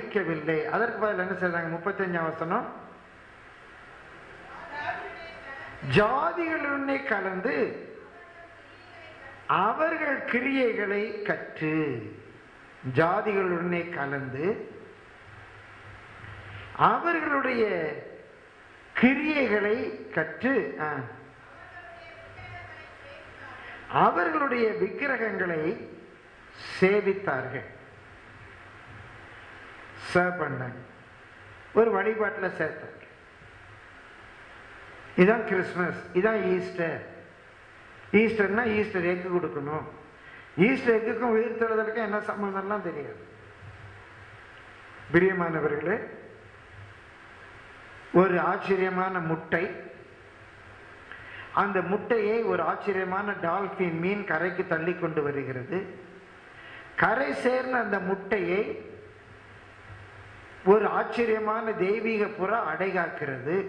[SPEAKER 1] அழிக்கவில்லை அதற்கு பதில் என்ன செய்தாங்க முப்பத்தஞ்சாம் வசனம் ஜாதிகளுடனே கலந்து அவர்கள் கிரியைகளை கற்று ஜாதிகளுடனே கலந்து அவர்களுடைய கிரியைகளை கற்று ஆ, அவர்களுடைய விக்கிரகங்களை சேவித்தார்கள் சர்வ் பண்ணாங்க ஒரு வழிபாட்டில் சேர்த்தாங்க இதான் கிறிஸ்மஸ் இதான் ஈஸ்டர் ஈஸ்டர்னா ஈஸ்டர் எக்கு கொடுக்கணும் ஈஸ்டர் எக்குக்கும் உயிர் தழுதலுக்கும் என்ன சம்பந்தம்லாம் தெரியாது பிரியமானவர்களே ஒரு ஆச்சரியமான முட்டை அந்த முட்டையை ஒரு ஆச்சரியமான டால்பின் மீன் கரைக்கு தள்ளி கொண்டு வருகிறது கரை சேர்ந்த அந்த முட்டையை ஒரு ஆச்சரியமான தெய்வீக புறா அடைகாக்கிறது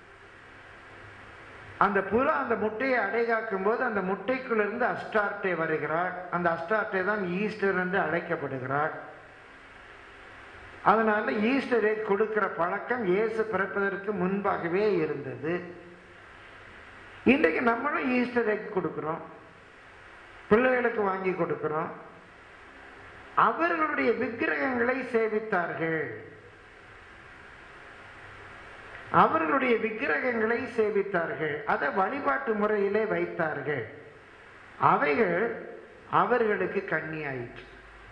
[SPEAKER 1] அந்த புறா அந்த முட்டையை அடைகாக்கும் போது அந்த முட்டைக்குள்ளிருந்து அஸ்டார்டே வருகிறார் அந்த அஸ்டார்டே தான் ஈஸ்டர் என்று அழைக்கப்படுகிறார் அதனால ஈஸ்டர் எக் கொடுக்கிற பழக்கம் இயேசு பிறப்பதற்கு முன்பாகவே இருந்தது இன்றைக்கு நம்மளும் ஈஸ்டர் எக் கொடுக்கிறோம் பிள்ளைகளுக்கு வாங்கி கொடுக்கிறோம் அவர்களுடைய விக்கிரகங்களை சேவித்தார்கள் அவர்களுடைய விக்கிரகங்களை சேவித்தார்கள் அதை வழிபாட்டு முறையிலே வைத்தார்கள் அவைகள் அவர்களுக்கு கண்ணி ஆயிற்று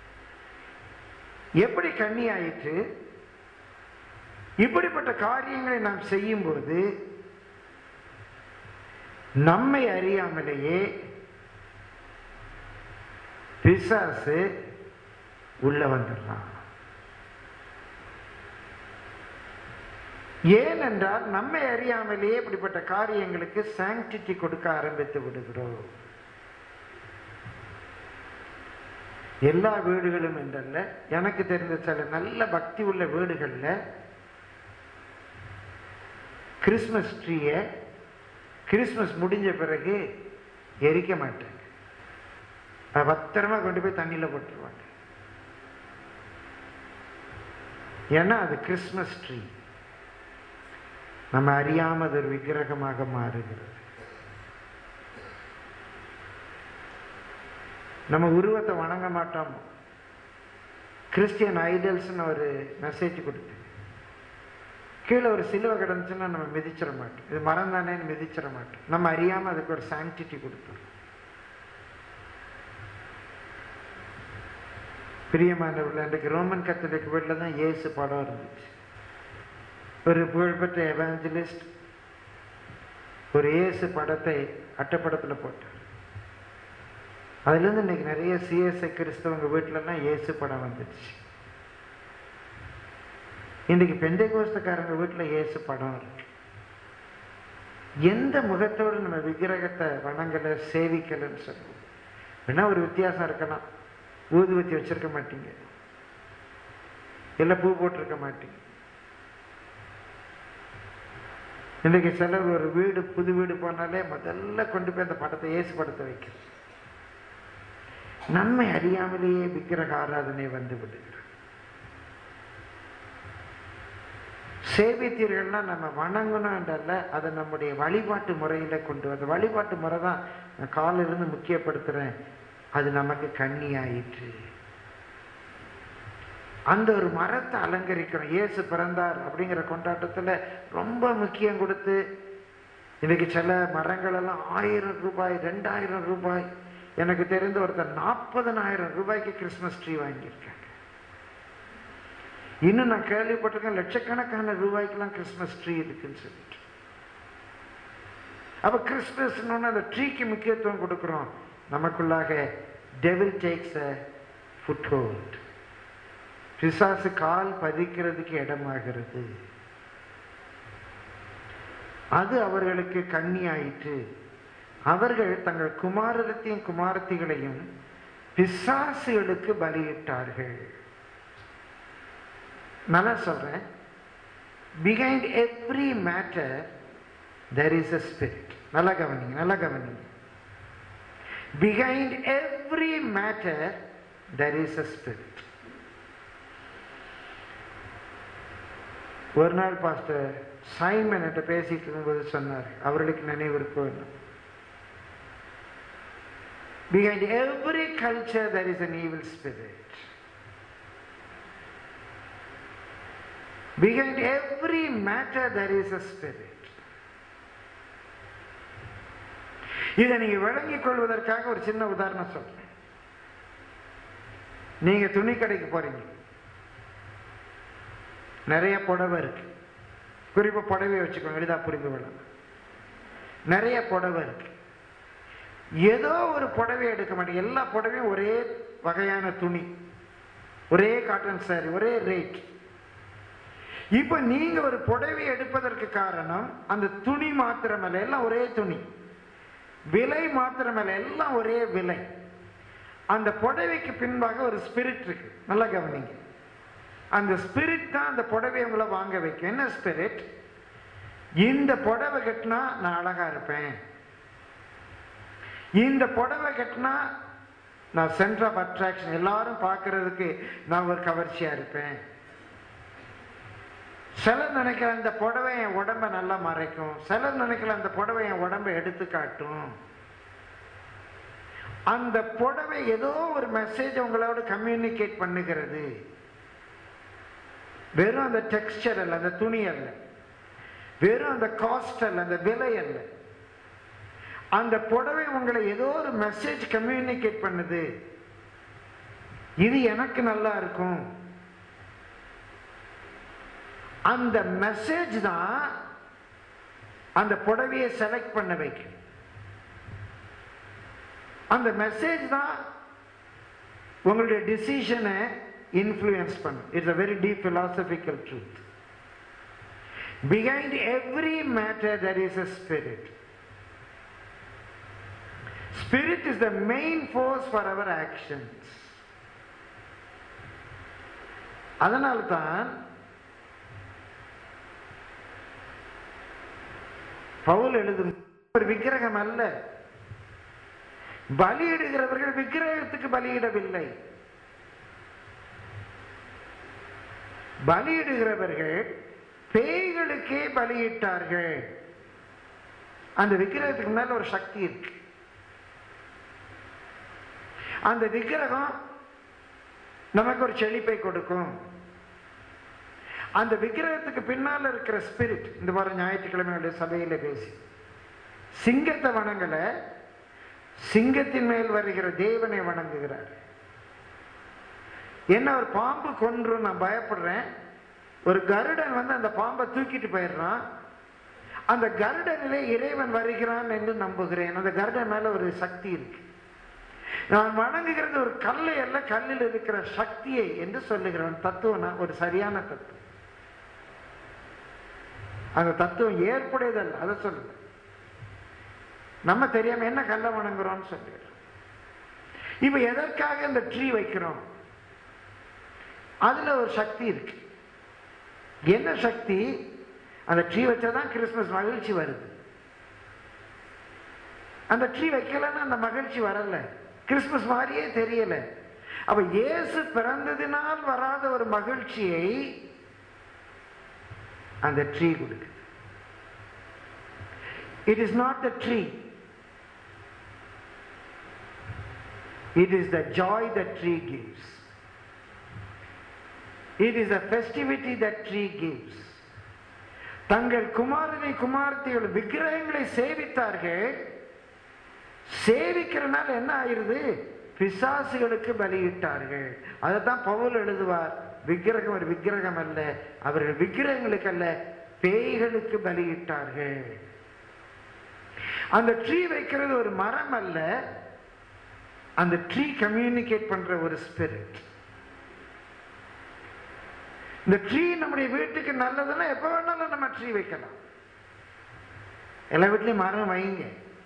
[SPEAKER 1] எப்படி கண்ணி ஆயிற்று இப்படிப்பட்ட காரியங்களை நாம் செய்யும்போது நம்மை அறியாமலேயே பிசாசு உள்ள வந்துடுறான் ஏனென்றால் நம்மை அறியாமலேயே இப்படிப்பட்ட காரியங்களுக்கு சாங்டிட்டி கொடுக்க ஆரம்பித்து விடுகிறோம் எல்லா வீடுகளும் என்றல்ல எனக்கு தெரிந்த சில நல்ல பக்தி உள்ள வீடுகள்ல கிறிஸ்மஸ் ட்ரீயை கிறிஸ்மஸ் முடிஞ்ச பிறகு எரிக்க மாட்டாங்க அதை பத்திரமா கொண்டு போய் தண்ணியில் போட்டுருவாங்க ஏன்னா அது கிறிஸ்மஸ் ட்ரீ நம்ம அறியாம அது ஒரு விக்கிரகமாக மாறுகிறது நம்ம உருவத்தை வணங்க மாட்டோம் கிறிஸ்டியன் ஐடல்ஸ்னு ஒரு மெசேஜ் கொடுத்து கீழே ஒரு சிலுவை கிடந்துச்சுன்னா நம்ம மிதிச்சிட மாட்டோம் இது மரம் தானேன்னு மிதிச்சிட மாட்டோம் நம்ம அறியாம அதுக்கு ஒரு சாங்டிட்டி கொடுத்தோம் பிரியமானவர்கள் அன்றைக்கு ரோமன் கத்தோலிக் வீட்டில் தான் இயேசு படம் இருந்துச்சு ஒரு புகழ்பெற்ற எவாஞ்சலிஸ்ட் ஒரு இயேசு படத்தை அட்டைப்படத்தில் போட்டார் அதுலேருந்து இன்னைக்கு நிறைய சிஎஸ்ஐ கிறிஸ்தவங்க வீட்டிலலாம் இயேசு படம் வந்துடுச்சு இன்றைக்கு பெந்தை கோஸ்தக்காரங்க வீட்டில் இயேசு படம் இருக்கு எந்த முகத்தோடு நம்ம விக்கிரகத்தை வணங்கலை சேவிக்கலைன்னு சொல்லுவோம் வேணா ஒரு வித்தியாசம் இருக்கலாம் ஊதுவத்தி வச்சிருக்க மாட்டீங்க இல்லை பூ போட்டிருக்க மாட்டீங்க இன்றைக்கு சிலர் ஒரு வீடு புது வீடு போனாலே முதல்ல கொண்டு போய் அந்த படத்தை இயேசு படத்தை வைக்கிறது நம்மை அறியாமலேயே விக்கிரக ஆராதனை வந்து விடுகிறது சேவித்தீர்கள்னா நம்ம வணங்கணும் என்றல்ல அதை நம்முடைய வழிபாட்டு முறையில கொண்டு அந்த வழிபாட்டு முறை தான் நான் காலிலிருந்து முக்கியப்படுத்துறேன் அது நமக்கு கண்ணி ஆயிற்று அந்த ஒரு மரத்தை அலங்கரிக்கணும் இயேசு பிறந்தார் அப்படிங்கிற கொண்டாட்டத்துல ரொம்ப முக்கியம் கொடுத்து இன்னைக்கு சில மரங்கள் எல்லாம் ஆயிரம் ரூபாய் ரெண்டாயிரம் ரூபாய் எனக்கு தெரிந்த ஒருத்தர் நாற்பதனாயிரம் ரூபாய்க்கு கிறிஸ்மஸ் ட்ரீ வாங்கியிருக்காங்க இன்னும் நான் கேள்விப்பட்டிருக்கேன் லட்சக்கணக்கான ரூபாய்க்கெல்லாம் கிறிஸ்மஸ் ட்ரீ இருக்குன்னு சொல்லிட்டு அப்ப கிறிஸ்மஸ்னு அந்த ட்ரீக்கு முக்கியத்துவம் கொடுக்கிறோம் நமக்குள்ளாக devil takes a foothold பிசாசு கால் பதிக்கிறதுக்கு இடமாகிறது அது அவர்களுக்கு கண்ணி ஆயிற்று அவர்கள் தங்கள் குமாரத்தையும் குமாரத்திகளையும் பிசாசுகளுக்கு பலியிட்டார்கள் நல்லா சொல்றேன் behind every matter there is a spirit நல்லா கவனிங்க நல்லா கவனிங்க behind every matter there is a spirit ஒரு நாள் பாஸ்டர் சைமன் என்கிட்ட பேசிட்டு இருக்கும்போது சொன்னார் அவர்களுக்கு நினைவு இருக்கும் Behind every culture there is an evil spirit. Behind every matter there is a spirit. இதை நீங்க விளங்கிக் கொள்வதற்காக ஒரு சின்ன உதாரணம் சொல்றேன் நீங்க துணி கடைக்கு போறீங்க நிறைய புடவை இருக்கு குறிப்பா புடவையை வச்சுக்கோங்க எளிதா புரிந்து கொள்ளலாம் நிறைய புடவை இருக்கு ஏதோ ஒரு புடவை எடுக்க மாட்டேங்க எல்லா புடவையும் ஒரே வகையான துணி ஒரே காட்டன் சாரி ஒரே ரேட் இப்ப நீங்க ஒரு புடவை எடுப்பதற்கு காரணம் அந்த துணி மாத்திரமல்ல எல்லாம் ஒரே துணி விலை மாத்திரமல்ல எல்லாம் ஒரே விலை அந்த புடவைக்கு பின்பாக ஒரு ஸ்பிரிட் இருக்கு நல்லா கவனிங்க அந்த ஸ்பிரிட் தான் அந்த புடவை உங்களை வாங்க வைக்கும் என்ன ஸ்பிரிட் இந்த புடவை கட்டினா நான் அழகா இருப்பேன் இந்த புடவை கட்டினா நான் சென்டர் ஆஃப் அட்ராக்ஷன் எல்லாரும் பார்க்கறதுக்கு நான் ஒரு கவர்ச்சியா இருப்பேன் சிலர் நினைக்கிற இந்த புடவை என் உடம்ப நல்லா மறைக்கும் சிலர் நினைக்கிற அந்த புடவை என் உடம்பை எடுத்து காட்டும் அந்த புடவை ஏதோ ஒரு மெசேஜ் உங்களோட கம்யூனிகேட் பண்ணுகிறது வெறும் அந்த டெக்ஸ்டர் அல்ல அந்த துணி அல்ல வெறும் அந்த காஸ்ட் அல்ல அந்த விலை அல்ல அந்த புடவை உங்களை ஏதோ ஒரு மெசேஜ் கம்யூனிகேட் பண்ணுது இது எனக்கு நல்லா இருக்கும் அந்த மெசேஜ் தான் அந்த புடவையை செலக்ட் பண்ண வைக்கும் அந்த மெசேஜ் தான் உங்களுடைய டிசிஷனை இன்ஃப்ளூயன்ஸ் பண்ணும் it's a very deep philosophical truth behind every matter there is a spirit Spirit is the main force for our actions. அதனால்தான் பவுல் எழுதும் ஒரு விக்கிரகம் அல்ல பலியிடுகிறவர்கள் விக்கிரகத்துக்கு பலியிடவில்லை பலியிடுகிறவர்கள் பேய்களுக்கே பலியிட்டார்கள் அந்த விக்கிரகத்துக்கு மேல ஒரு சக்தி இருக்கு அந்த விக்கிரகம் நமக்கு ஒரு செழிப்பை கொடுக்கும் அந்த விக்கிரகத்துக்கு பின்னால இருக்கிற ஸ்பிரிட் இந்த வாரம் ஞாயிற்றுக்கிழமையுடைய சபையில பேசி சிங்கத்தை வணங்கல சிங்கத்தின் மேல் வருகிற தேவனை வணங்குகிறார் என்ன ஒரு பாம்பு கொன்றும் நான் பயப்படுறேன் ஒரு கருடன் வந்து அந்த பாம்பை தூக்கிட்டு போயிடுறான் அந்த கருடனிலே இறைவன் வருகிறான் என்று நம்புகிறேன் அந்த கருடன் மேல ஒரு சக்தி இருக்கு நான் வணங்குகிறது ஒரு கல்லை அல்ல கல்லில் இருக்கிற சக்தியை என்று சொல்லுகிறவன் தத்துவம் ஒரு சரியான தத்துவம் அந்த தத்துவம் ஏற்புடையதல்ல அதை சொல்லுங்க நம்ம தெரியாம என்ன கல்லை வணங்குறோம்னு சொல்லுகிறோம் இப்ப எதற்காக இந்த ட்ரீ வைக்கிறோம் அதுல ஒரு சக்தி இருக்கு என்ன சக்தி அந்த ட்ரீ வச்சாதான் கிறிஸ்துமஸ் மகிழ்ச்சி வருது அந்த ட்ரீ வைக்கலன்னா அந்த மகிழ்ச்சி வரல கிறிஸ்துமஸ் மாதிரியே தெரியல அப்ப இயேசு பிறந்ததினால் வராத ஒரு மகிழ்ச்சியை அந்த ட்ரீ கொடுக்கு it is not the tree it is the joy the tree gives it is the festivity the tree gives தங்கள் குமாரனை குமார்த்திகள் விக்கிரகங்களை சேவித்தார்கள் சேவிக்கிறனால என்ன ஆயிருது பிசாசுகளுக்கு பலியிட்டார்கள் அதைத்தான் பவுல் எழுதுவார் விக்கிரகம் ஒரு விக்கிரகம் அல்ல அவர்கள் விக்கிரகங்களுக்கு அல்ல பேய்களுக்கு பலியிட்டார்கள் அந்த ட்ரீ வைக்கிறது ஒரு மரம் அல்ல அந்த ட்ரீ கம்யூனிகேட் பண்ற ஒரு ஸ்பிரிட் இந்த ட்ரீ நம்முடைய வீட்டுக்கு நல்லதுன்னா எப்ப வேணாலும் நம்ம ட்ரீ வைக்கலாம் எல்லா வீட்லயும் மரம் வைங்க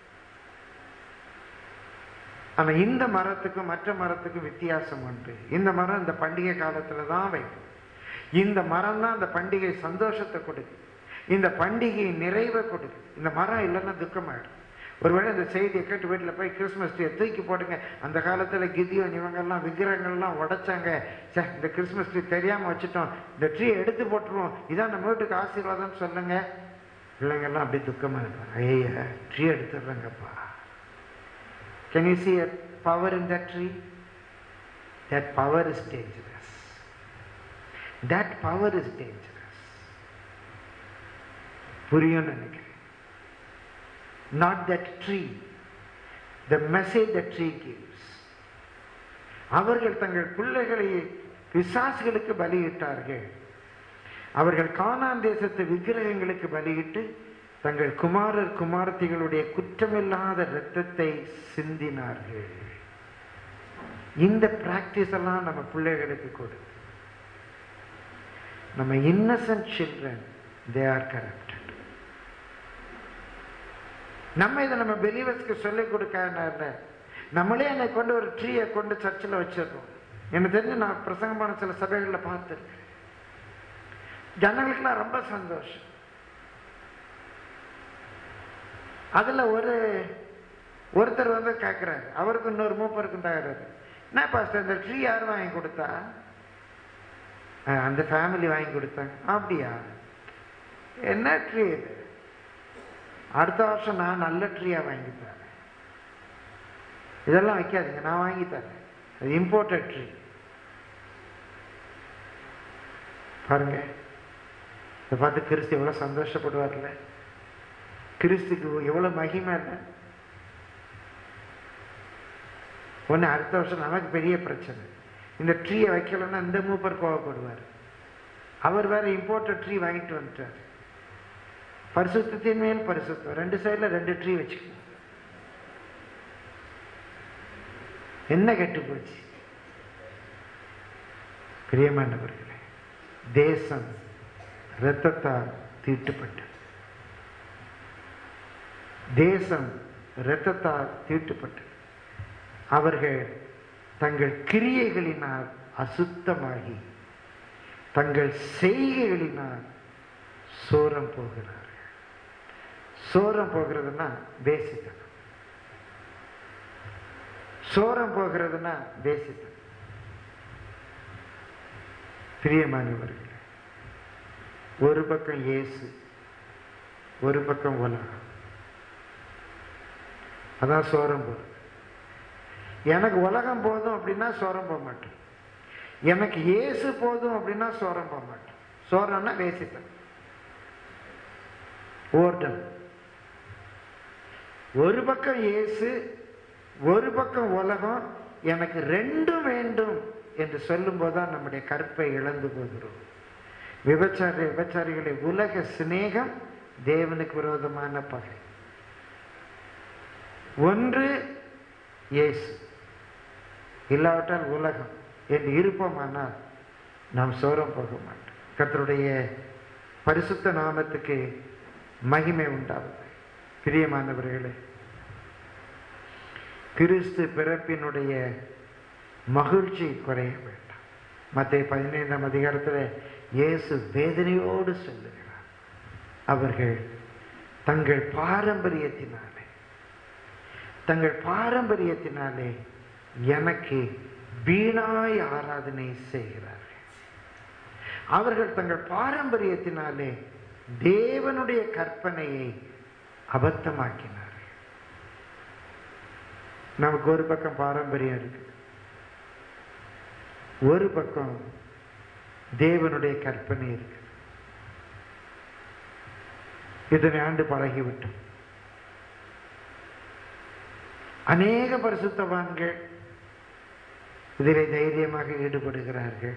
[SPEAKER 1] ஆனா இந்த மரத்துக்கும் மற்ற மரத்துக்கும் வித்தியாசம் உண்டு இந்த மரம் இந்த பண்டிகை காலத்துல தான் வைக்கும் இந்த மரம் தான் அந்த பண்டிகை சந்தோஷத்தை கொடுக்கும் இந்த பண்டிகை நிறைவை கொடுக்கும் இந்த மரம் இல்லைன்னா துக்கமாயிடும் ஒருவேளை இந்த செய்தியை கேட்டு வீட்டில் போய் கிறிஸ்மஸ் ட்ரீயை தூக்கி போடுங்க அந்த காலத்தில் கிதியோன் இவங்கெல்லாம் விக்கிரகங்கள்லாம் உடைச்சாங்க சே இந்த கிறிஸ்மஸ் ட்ரீ தெரியாமல் வச்சுட்டோம் இந்த ட்ரீயை எடுத்து போட்டுருவோம் இதான் நம்ம வீட்டுக்கு ஆசீர்வாதம் சொல்லுங்க பிள்ளைங்கெல்லாம் அப்படியே துக்கமாக இருப்பாங்க ஐயா ட்ரீ எடுத்துடுறாங்கப்பா can you see power in that tree that power is dangerous that power is dangerous புரியும் நினைக்கிறேன் not that tree the message the tree gives அவர்கள் தங்கள் பிள்ளைகளை பிசாசுகளுக்கு பலியிட்டார்கள் அவர்கள் கானான் தேசத்து விக்கிரகங்களுக்கு பலியிட்டு தங்கள் குமாரர் குமாரத்திகளுடைய குற்றமில்லாத இரத்தத்தை சிந்தினார்கள் இந்த பிராக்டிஸ் எல்லாம் நம்ம பிள்ளைகளுக்கு கொடு நம்ம innocent children they are corrupted நம்ம இதை நம்ம பெலிவர்ஸ்க்கு சொல்லிக் கொடுக்க நம்மளே என்னை கொண்டு ஒரு ட்ரீயை கொண்டு சர்ச்சில் வச்சிடுறோம் எனக்கு தெரிஞ்சு நான் பிரசங்கமான சில சபைகளில் பார்த்துருக்கேன் ஜனங்களுக்கெல்லாம் ரொம்ப சந்தோஷம் அதில் ஒரு ஒருத்தர் வந்து கேட்குறாரு அவருக்கு இன்னொரு மூப்பருக்கும் தகராறு என்ன பாஸ்டர் இந்த ட்ரீ யார் வாங்கி கொடுத்தா "அஹ், அந்த ஃபேமிலி வாங்கி கொடுத்தாங்க அப்படியா என்ன ட்ரீ இது அடுத்த வருஷம் நான் நல்ல ட்ரீயாக வாங்கி தரேன் இதெல்லாம் வைக்காதீங்க நான் வாங்கி தரேன் அது இம்போர்ட்டட் ட்ரீ பாருங்க இதை பார்த்து கிறிஸ்து எவ்வளோ சந்தோஷப்படுவார்ல கிறிஸ்துக்கு எவ்வளோ மகிமை இல்லை ஒன்று அடுத்த வருஷம் நமக்கு பெரிய பிரச்சனை இந்த ட்ரீயை வைக்கலன்னா இந்த மூப்பர் கோவப்படுவார் அவர் வேற இம்போர்ட்டட் ட்ரீ வாங்கிட்டு வந்துட்டார் பரிசுத்தத்தின் மேல் பரிசுத்தம் ரெண்டு சைடில் ரெண்டு ட்ரீ வச்சுக்கணும் என்ன கெட்டு போச்சு பிரியமானவர்களே தேசம் இரத்தத்தால் தீட்டுப்பட்டது தேசம் இரத்தத்தால் தீட்டுப்பட்டது அவர்கள் தங்கள் கிரியைகளினால் அசுத்தமாகி தங்கள் செய்கைகளினால் சோரம் போகிறார்கள் சோரம் போகிறதுனா பேசித்தனம் சோரம் போகிறதுனா பேசித்தனம் பிரியமானவர்களே ஒரு பக்கம் இயேசு ஒரு பக்கம் உலகம் அதான் சோரம் போகிறது எனக்கு உலகம் போதும் அப்படின்னா சோரம் போக மாட்டேன் எனக்கு இயேசு போதும் அப்படின்னா சோரம் போக மாட்டேன் சோரம்னா பேசித்தன் ஓர்டம் ஒரு பக்கம் இயேசு ஒரு பக்கம் உலகம் எனக்கு ரெண்டும் வேண்டும் என்று சொல்லும்போது தான் நம்முடைய கற்பை இழந்து போகிறோம் விபச்சாரி விபச்சாரிகளை உலக சிநேகம் தேவனுக்கு விரோதமான பகை ஒன்று இயேசு இல்லாவிட்டால் உலகம் என்று இருப்போமானால் நாம் சோரம் போக மாட்டோம் கர்த்தருடைய பரிசுத்த நாமத்துக்கு மகிமை உண்டாவது பிரியமானவர்களே கிறிஸ்து பிறப்பினுடைய மகிழ்ச்சி குறைய வேண்டாம் மத்திய பதினைந்தாம் அதிகாரத்தில் இயேசு வேதனையோடு சொல்லுகிறார் அவர்கள் தங்கள் பாரம்பரியத்தினாலே தங்கள் பாரம்பரியத்தினாலே எனக்கு வீணாய் ஆராதனை செய்கிறார்கள் அவர்கள் தங்கள் பாரம்பரியத்தினாலே தேவனுடைய கற்பனையை அபத்தமாக்கினார்கள் நமக்கு ஒரு பக்கம் பாரம்பரியம் இருக்கு ஒரு பக்கம் தேவனுடைய கற்பனை இருக்கு இதனை ஆண்டு பழகிவிட்டோம் அநேக பரிசுத்தவான்கள் இதிலே தைரியமாக ஈடுபடுகிறார்கள்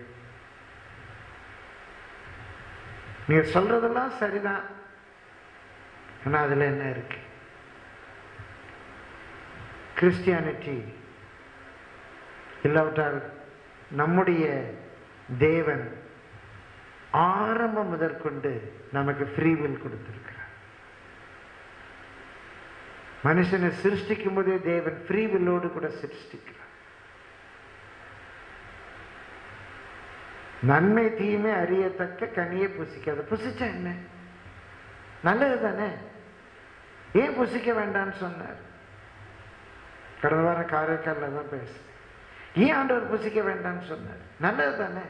[SPEAKER 1] நீங்க சொல்றதெல்லாம் சரிதான் ஆனா அதுல என்ன இருக்கு கிறிஸ்டியானிட்டி இல்லாவிட்டால் நம்முடைய தேவன் ஆரம்பம் முதற்கொண்டு நமக்கு ஃப்ரீ வில் கொடுத்திருக்கிறார் மனுஷனை சிருஷ்டிக்கும் போதே தேவன் ஃப்ரீ வில்லோடு கூட சிருஷ்டிக்கிறார் நன்மை தீமை அறியத்தக்க கனியை புசிக்காத புசிச்சா என்ன நல்லது தானே ஏன் புசிக்க வேண்டாம்னு சொன்னார் கடந்த வாரம் காரைக்காலில் தான் பேசு ஏன் ஆண்டவர் புசிக்க வேண்டாம்னு சொன்னார் நல்லது தானே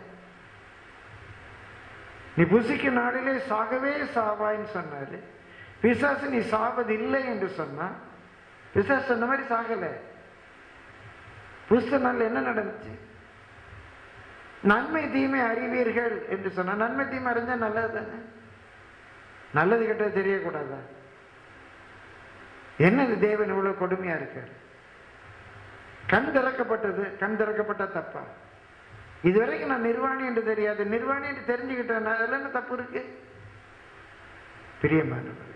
[SPEAKER 1] நீ புசிக்கும் நாளிலே சாகவே சாவாய்ன்னு சொன்னாரு பிசாசு நீ சாவது இல்லை என்று சொன்னா பிசாசு சொன்ன மாதிரி சாகல புஸ்த நாள் என்ன நடந்துச்சு நன்மை தீமை அறிவீர்கள் என்று சொன்னா நன்மை தீமை அறிஞ்சா நல்லது தானே நல்லது கெட்டது தெரியக்கூடாதா என்னது தேவன் இவ்வளவு கொடுமையா இருக்காரு கண் திறக்கப்பட்டது கண் திறக்கப்பட்ட தப்பா இதுவரைக்கும் நான் நிர்வாணி என்று தெரியாது நிர்வாணி என்று தெரிஞ்சுக்கிட்டேன் அதில் என்ன தப்பு இருக்கு பிரியமானவர்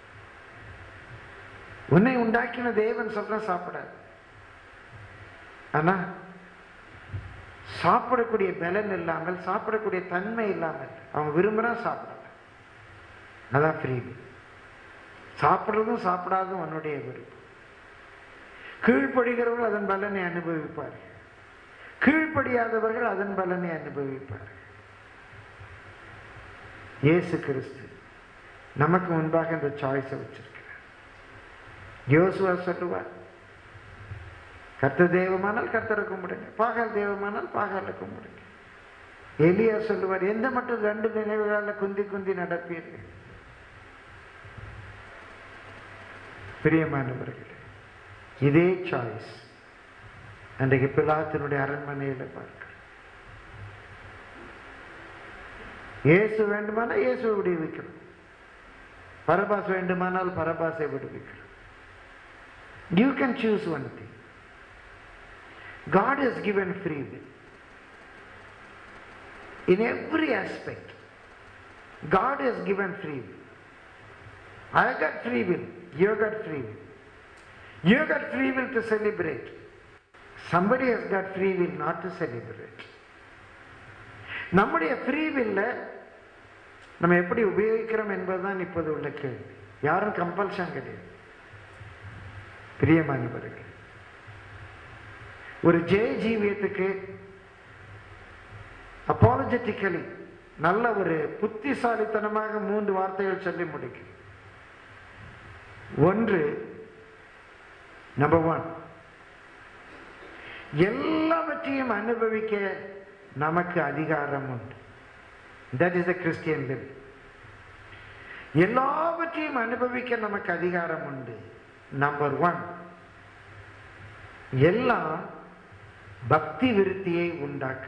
[SPEAKER 1] உன்னை உண்டாக்கின தேவன் சொல்ற சாப்பிடாது ஆனா சாப்பிடக்கூடிய பலன் இல்லாமல் சாப்பிடக்கூடிய தன்மை இல்லாமல் அவங்க விரும்புறா சாப்பிடலாம் அதான் ஃப்ரீ சாப்பிடுறதும் சாப்பிடாததும் உன்னுடைய விருப்பம் கீழ்ப்படுகிறவர்கள் அதன் பலனை அனுபவிப்பார்கள் கீழ்ப்படியாதவர்கள் அதன் பலனை அனுபவிப்பார்கள் இயேசு கிறிஸ்து நமக்கு முன்பாக இந்த சாய்ஸை வச்சிருக்கிறார் யோசுவா சொல்லுவார் கர்த்தர் தெய்வமானால் கர்த்தரை கும்பிடுங்க பாகால் தெய்வமானால் பாகால கும்பிடுங்க எலியா சொல்லுவார் எந்த மட்டும் ரெண்டு நினைவுகளால் குந்தி குந்தி நடப்பீர்கள் பிரியமானவர்களே இதே சாய்ஸ் அன்றைக்கு பிலாத்தினுடைய அரண்மனையில் பார்க்கிறோம் இயேசு வேண்டுமானால் இயேசுவை விடுவிக்கிறோம் பரபாஸ் வேண்டுமானால் பரபாசை விடுவிக்கிறோம் you can choose one thing God is given free will in every aspect. God has given free will. I got free will. You got free will. You got free will to celebrate. Somebody has got free will not to celebrate. நம்முடைய free வில்ல நம்ம எப்படி உபயோகிக்கிறோம் என்பதுதான் இப்போது உள்ள கேள்வி யாரும் கம்பல்ஷன் கிடையாது பிரியமானவர்கள் ஒரு ஜெய ஜீவியத்துக்கு அப்பாலஜெட்டிக்கலி நல்ல ஒரு புத்திசாலித்தனமாக மூன்று வார்த்தைகள் சொல்லி முடிக்கும் ஒன்று நம்பர் ஒன் எல்லாவற்றையும் அனுபவிக்க நமக்கு அதிகாரம் உண்டு that is the Christian live எல்லாவற்றையும் அனுபவிக்க நமக்கு அதிகாரம் உண்டு நம்பர் ஒன் எல்லாம் பக்தி விருத்தியை உண்டாக்க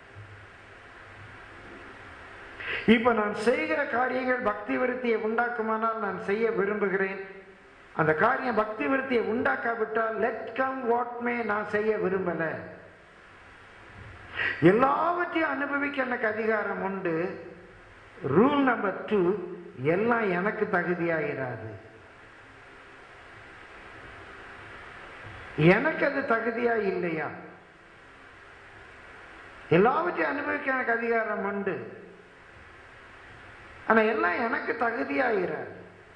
[SPEAKER 1] இப்ப நான் செய்கிற காரியங்கள் பக்தி விருத்தியை உண்டாக்குமானால் நான் செய்ய விரும்புகிறேன் அந்த காரியம் பக்தி விருத்தியை உண்டாக்காவிட்டால் லெட் கம் வாட் மே நான் செய்ய விரும்பல எல்லாவற்றையும் அனுபவிக்க எனக்கு அதிகாரம் உண்டு ரூல் நம்பர் டூ எல்லாம் எனக்கு தகுதியாயிராது எனக்கு அது தகுதியா இல்லையா எல்லாவற்றையும் அனுபவிக்க எனக்கு அதிகாரம் உண்டு ஆனா எல்லாம் எனக்கு தகுதியாயிராது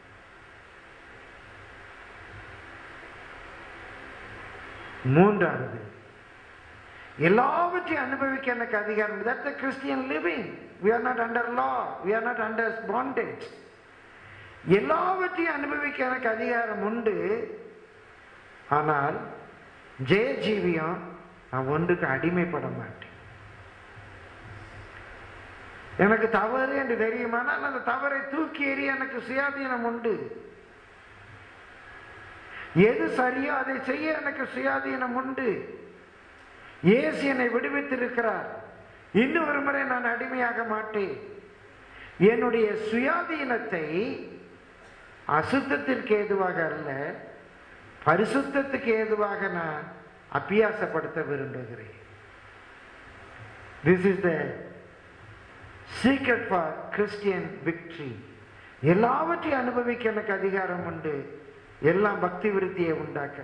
[SPEAKER 1] மூன்றாவது எல்லாவற்றையும் அனுபவிக்க எனக்கு அதிகாரம் that Christian living we are not under law we are not under bondage எல்லாவற்றையும் அனுபவிக்க எனக்கு அதிகாரம் உண்டு ஆனால் ஜெய ஜீவியம் நான் ஒன்றுக்கு அடிமைப்பட மாட்டேன் எனக்கு தவறு என்று தெரியுமானால் அந்த தவறை தூக்கி எறிய எனக்கு சுயாதீனம் உண்டு எது சரியோ அதை செய்ய எனக்கு சுயாதீனம் உண்டு இயேசு என்னை விடுவித்திருக்கிறார் இன்னும் ஒரு முறை நான் அடிமையாக மாட்டேன் என்னுடைய சுயாதீனத்தை அசுத்தத்திற்கு ஏதுவாக அல்ல பரிசுத்தத்துக்கு ஏதுவாக நான் அபியாசப்படுத்த விரும்புகிறேன் this is the secret for Christian victory எல்லாவற்றையும் அனுபவிக்க எனக்கு அதிகாரம் உண்டு எல்லாம் பக்தி விருத்தியை உண்டாக்க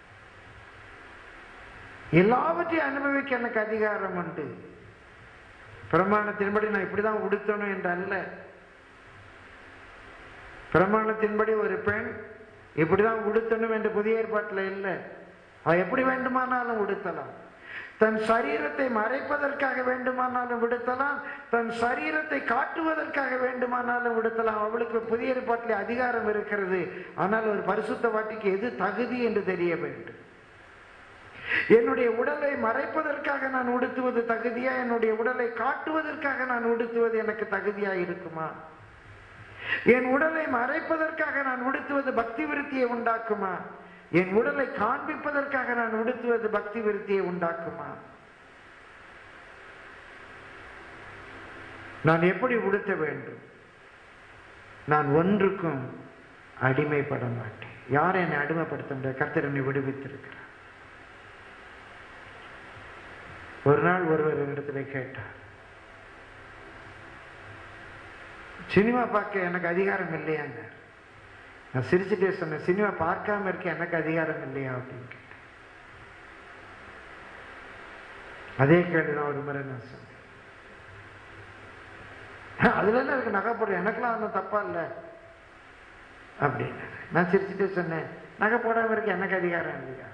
[SPEAKER 1] எல்லாவற்றையும் அனுபவிக்க எனக்கு அதிகாரம் உண்டு பிரமாணத்தின்படி நான் இப்படிதான் உடுத்தணும் என்று அல்ல பிரமாணத்தின்படி ஒரு பெண் இப்படிதான் உடுத்தணும் என்று புதிய ஏற்பாட்டில் இல்லை அவ எப்படி வேண்டுமானாலும் உடுத்தலாம் தன் சரீரத்தை மறைப்பதற்காக வேண்டுமானாலும் விடுத்தலாம் தன் சரீரத்தை காட்டுவதற்காக வேண்டுமானாலும் விடுத்தலாம் அவளுக்கு புதிய ஏற்பாட்டில் அதிகாரம் இருக்கிறது ஆனால் ஒரு பரிசுத்த வாட்டிக்கு எது தகுதி என்று தெரிய வேண்டும் என்னுடைய உடலை மறைப்பதற்காக நான் உடுத்துவது தகுதியா என்னுடைய உடலை காட்டுவதற்காக நான் உடுத்துவது எனக்கு தகுதியா இருக்குமா என் உடலை மறைப்பதற்காக நான் உடுத்துவது பக்தி விருத்தியை உண்டாக்குமா என் உடலை காண்பிப்பதற்காக நான் உடுத்துவது பக்தி விருத்தியை உண்டாக்குமா நான் எப்படி உடுத்த வேண்டும் நான் ஒன்றுக்கும் அடிமைப்பட மாட்டேன் யார் என்னை அடிமைப்படுத்த முடியாது கர்த்தர் என்னை விடுவித்திருக்கிறார் ஒரு நாள் ஒருவர் இடத்துல கேட்டார் சினிமா பார்க்க எனக்கு அதிகாரம் இல்லையாங்க நான் சிரிச்சுட்டே சொன்னேன் சினிமா பார்க்காம இருக்க எனக்கு அதிகாரம் இல்லையா அப்படின்னு கேட்டேன் அதே கேள்விதான் ஒரு முறை நான் சொன்னேன் அதுல என்ன இருக்கு நகை போடுற எனக்கெல்லாம் ஒன்றும் தப்பா இல்லை அப்படின்னு நான் சிரிச்சுட்டே சொன்னேன் நகை போடாம இருக்க எனக்கு அதிகாரம் இல்லையா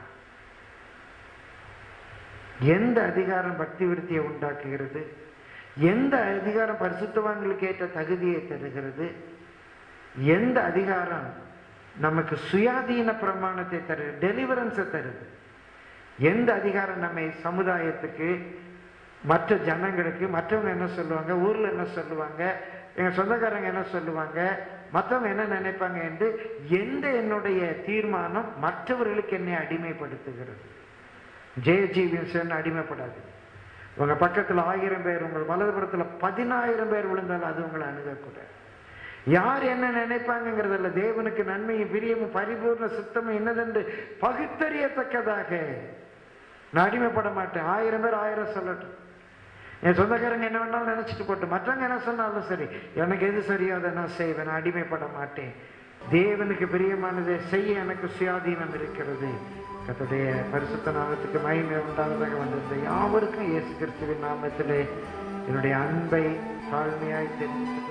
[SPEAKER 1] எந்த அதிகாரம் பக்தி விருத்தியை உண்டாக்குகிறது எந்த அதிகாரம் பரிசுத்தவான்களுக்கு ஏற்ற தகுதியை தருகிறது எந்த அதிகாரம் நமக்கு சுயாதீன பிரமாணத்தை தருது டெலிவரன்ஸை தருது எந்த அதிகாரம் நம்மை சமுதாயத்துக்கு மற்ற ஜனங்களுக்கு மற்றவங்க என்ன சொல்லுவாங்க ஊர்ல என்ன சொல்லுவாங்க எங்க சொந்தக்காரங்க என்ன சொல்லுவாங்க மற்றவங்க என்ன நினைப்பாங்க என்று எந்த என்னுடைய தீர்மானம் மற்றவர்களுக்கு என்னை அடிமைப்படுத்துகிறது ஜெயஜீவியன் அடிமைப்படாது உங்க பக்கத்துல ஆயிரம் பேர் உங்கள் வலதுபுறத்துல பதினாயிரம் பேர் விழுந்தாலும் அது உங்களை அணுகக்கூடாது யார் என்ன நினைப்பாங்கிறதுல தேவனுக்கு நன்மையும் பிரியமும் பரிபூர்ண சுத்தமும் என்னதென்று பகுத்தறியத்தக்கதாக நான் அடிமைப்பட மாட்டேன் ஆயிரம் பேர் ஆயிரம் சொல்லட்டும் என் சொந்தக்காரங்க என்ன வேணாலும் நினைச்சிட்டு போட்டு மற்றவங்க என்ன சொன்னாலும் சரி எனக்கு எது சரியோ அதை நான் செய்வேன் நான் அடிமைப்பட மாட்டேன் தேவனுக்கு பிரியமானதை செய்ய எனக்கு சுயாதீனம் இருக்கிறது கத்தடைய பரிசுத்த நாமத்துக்கு மகிமை உண்டாவதாக வந்திருந்த யாவருக்கும் இயேசு கிறிஸ்துவின் நாமத்திலே என்னுடைய அன்பை தாழ்மையாய் தெரிவித்து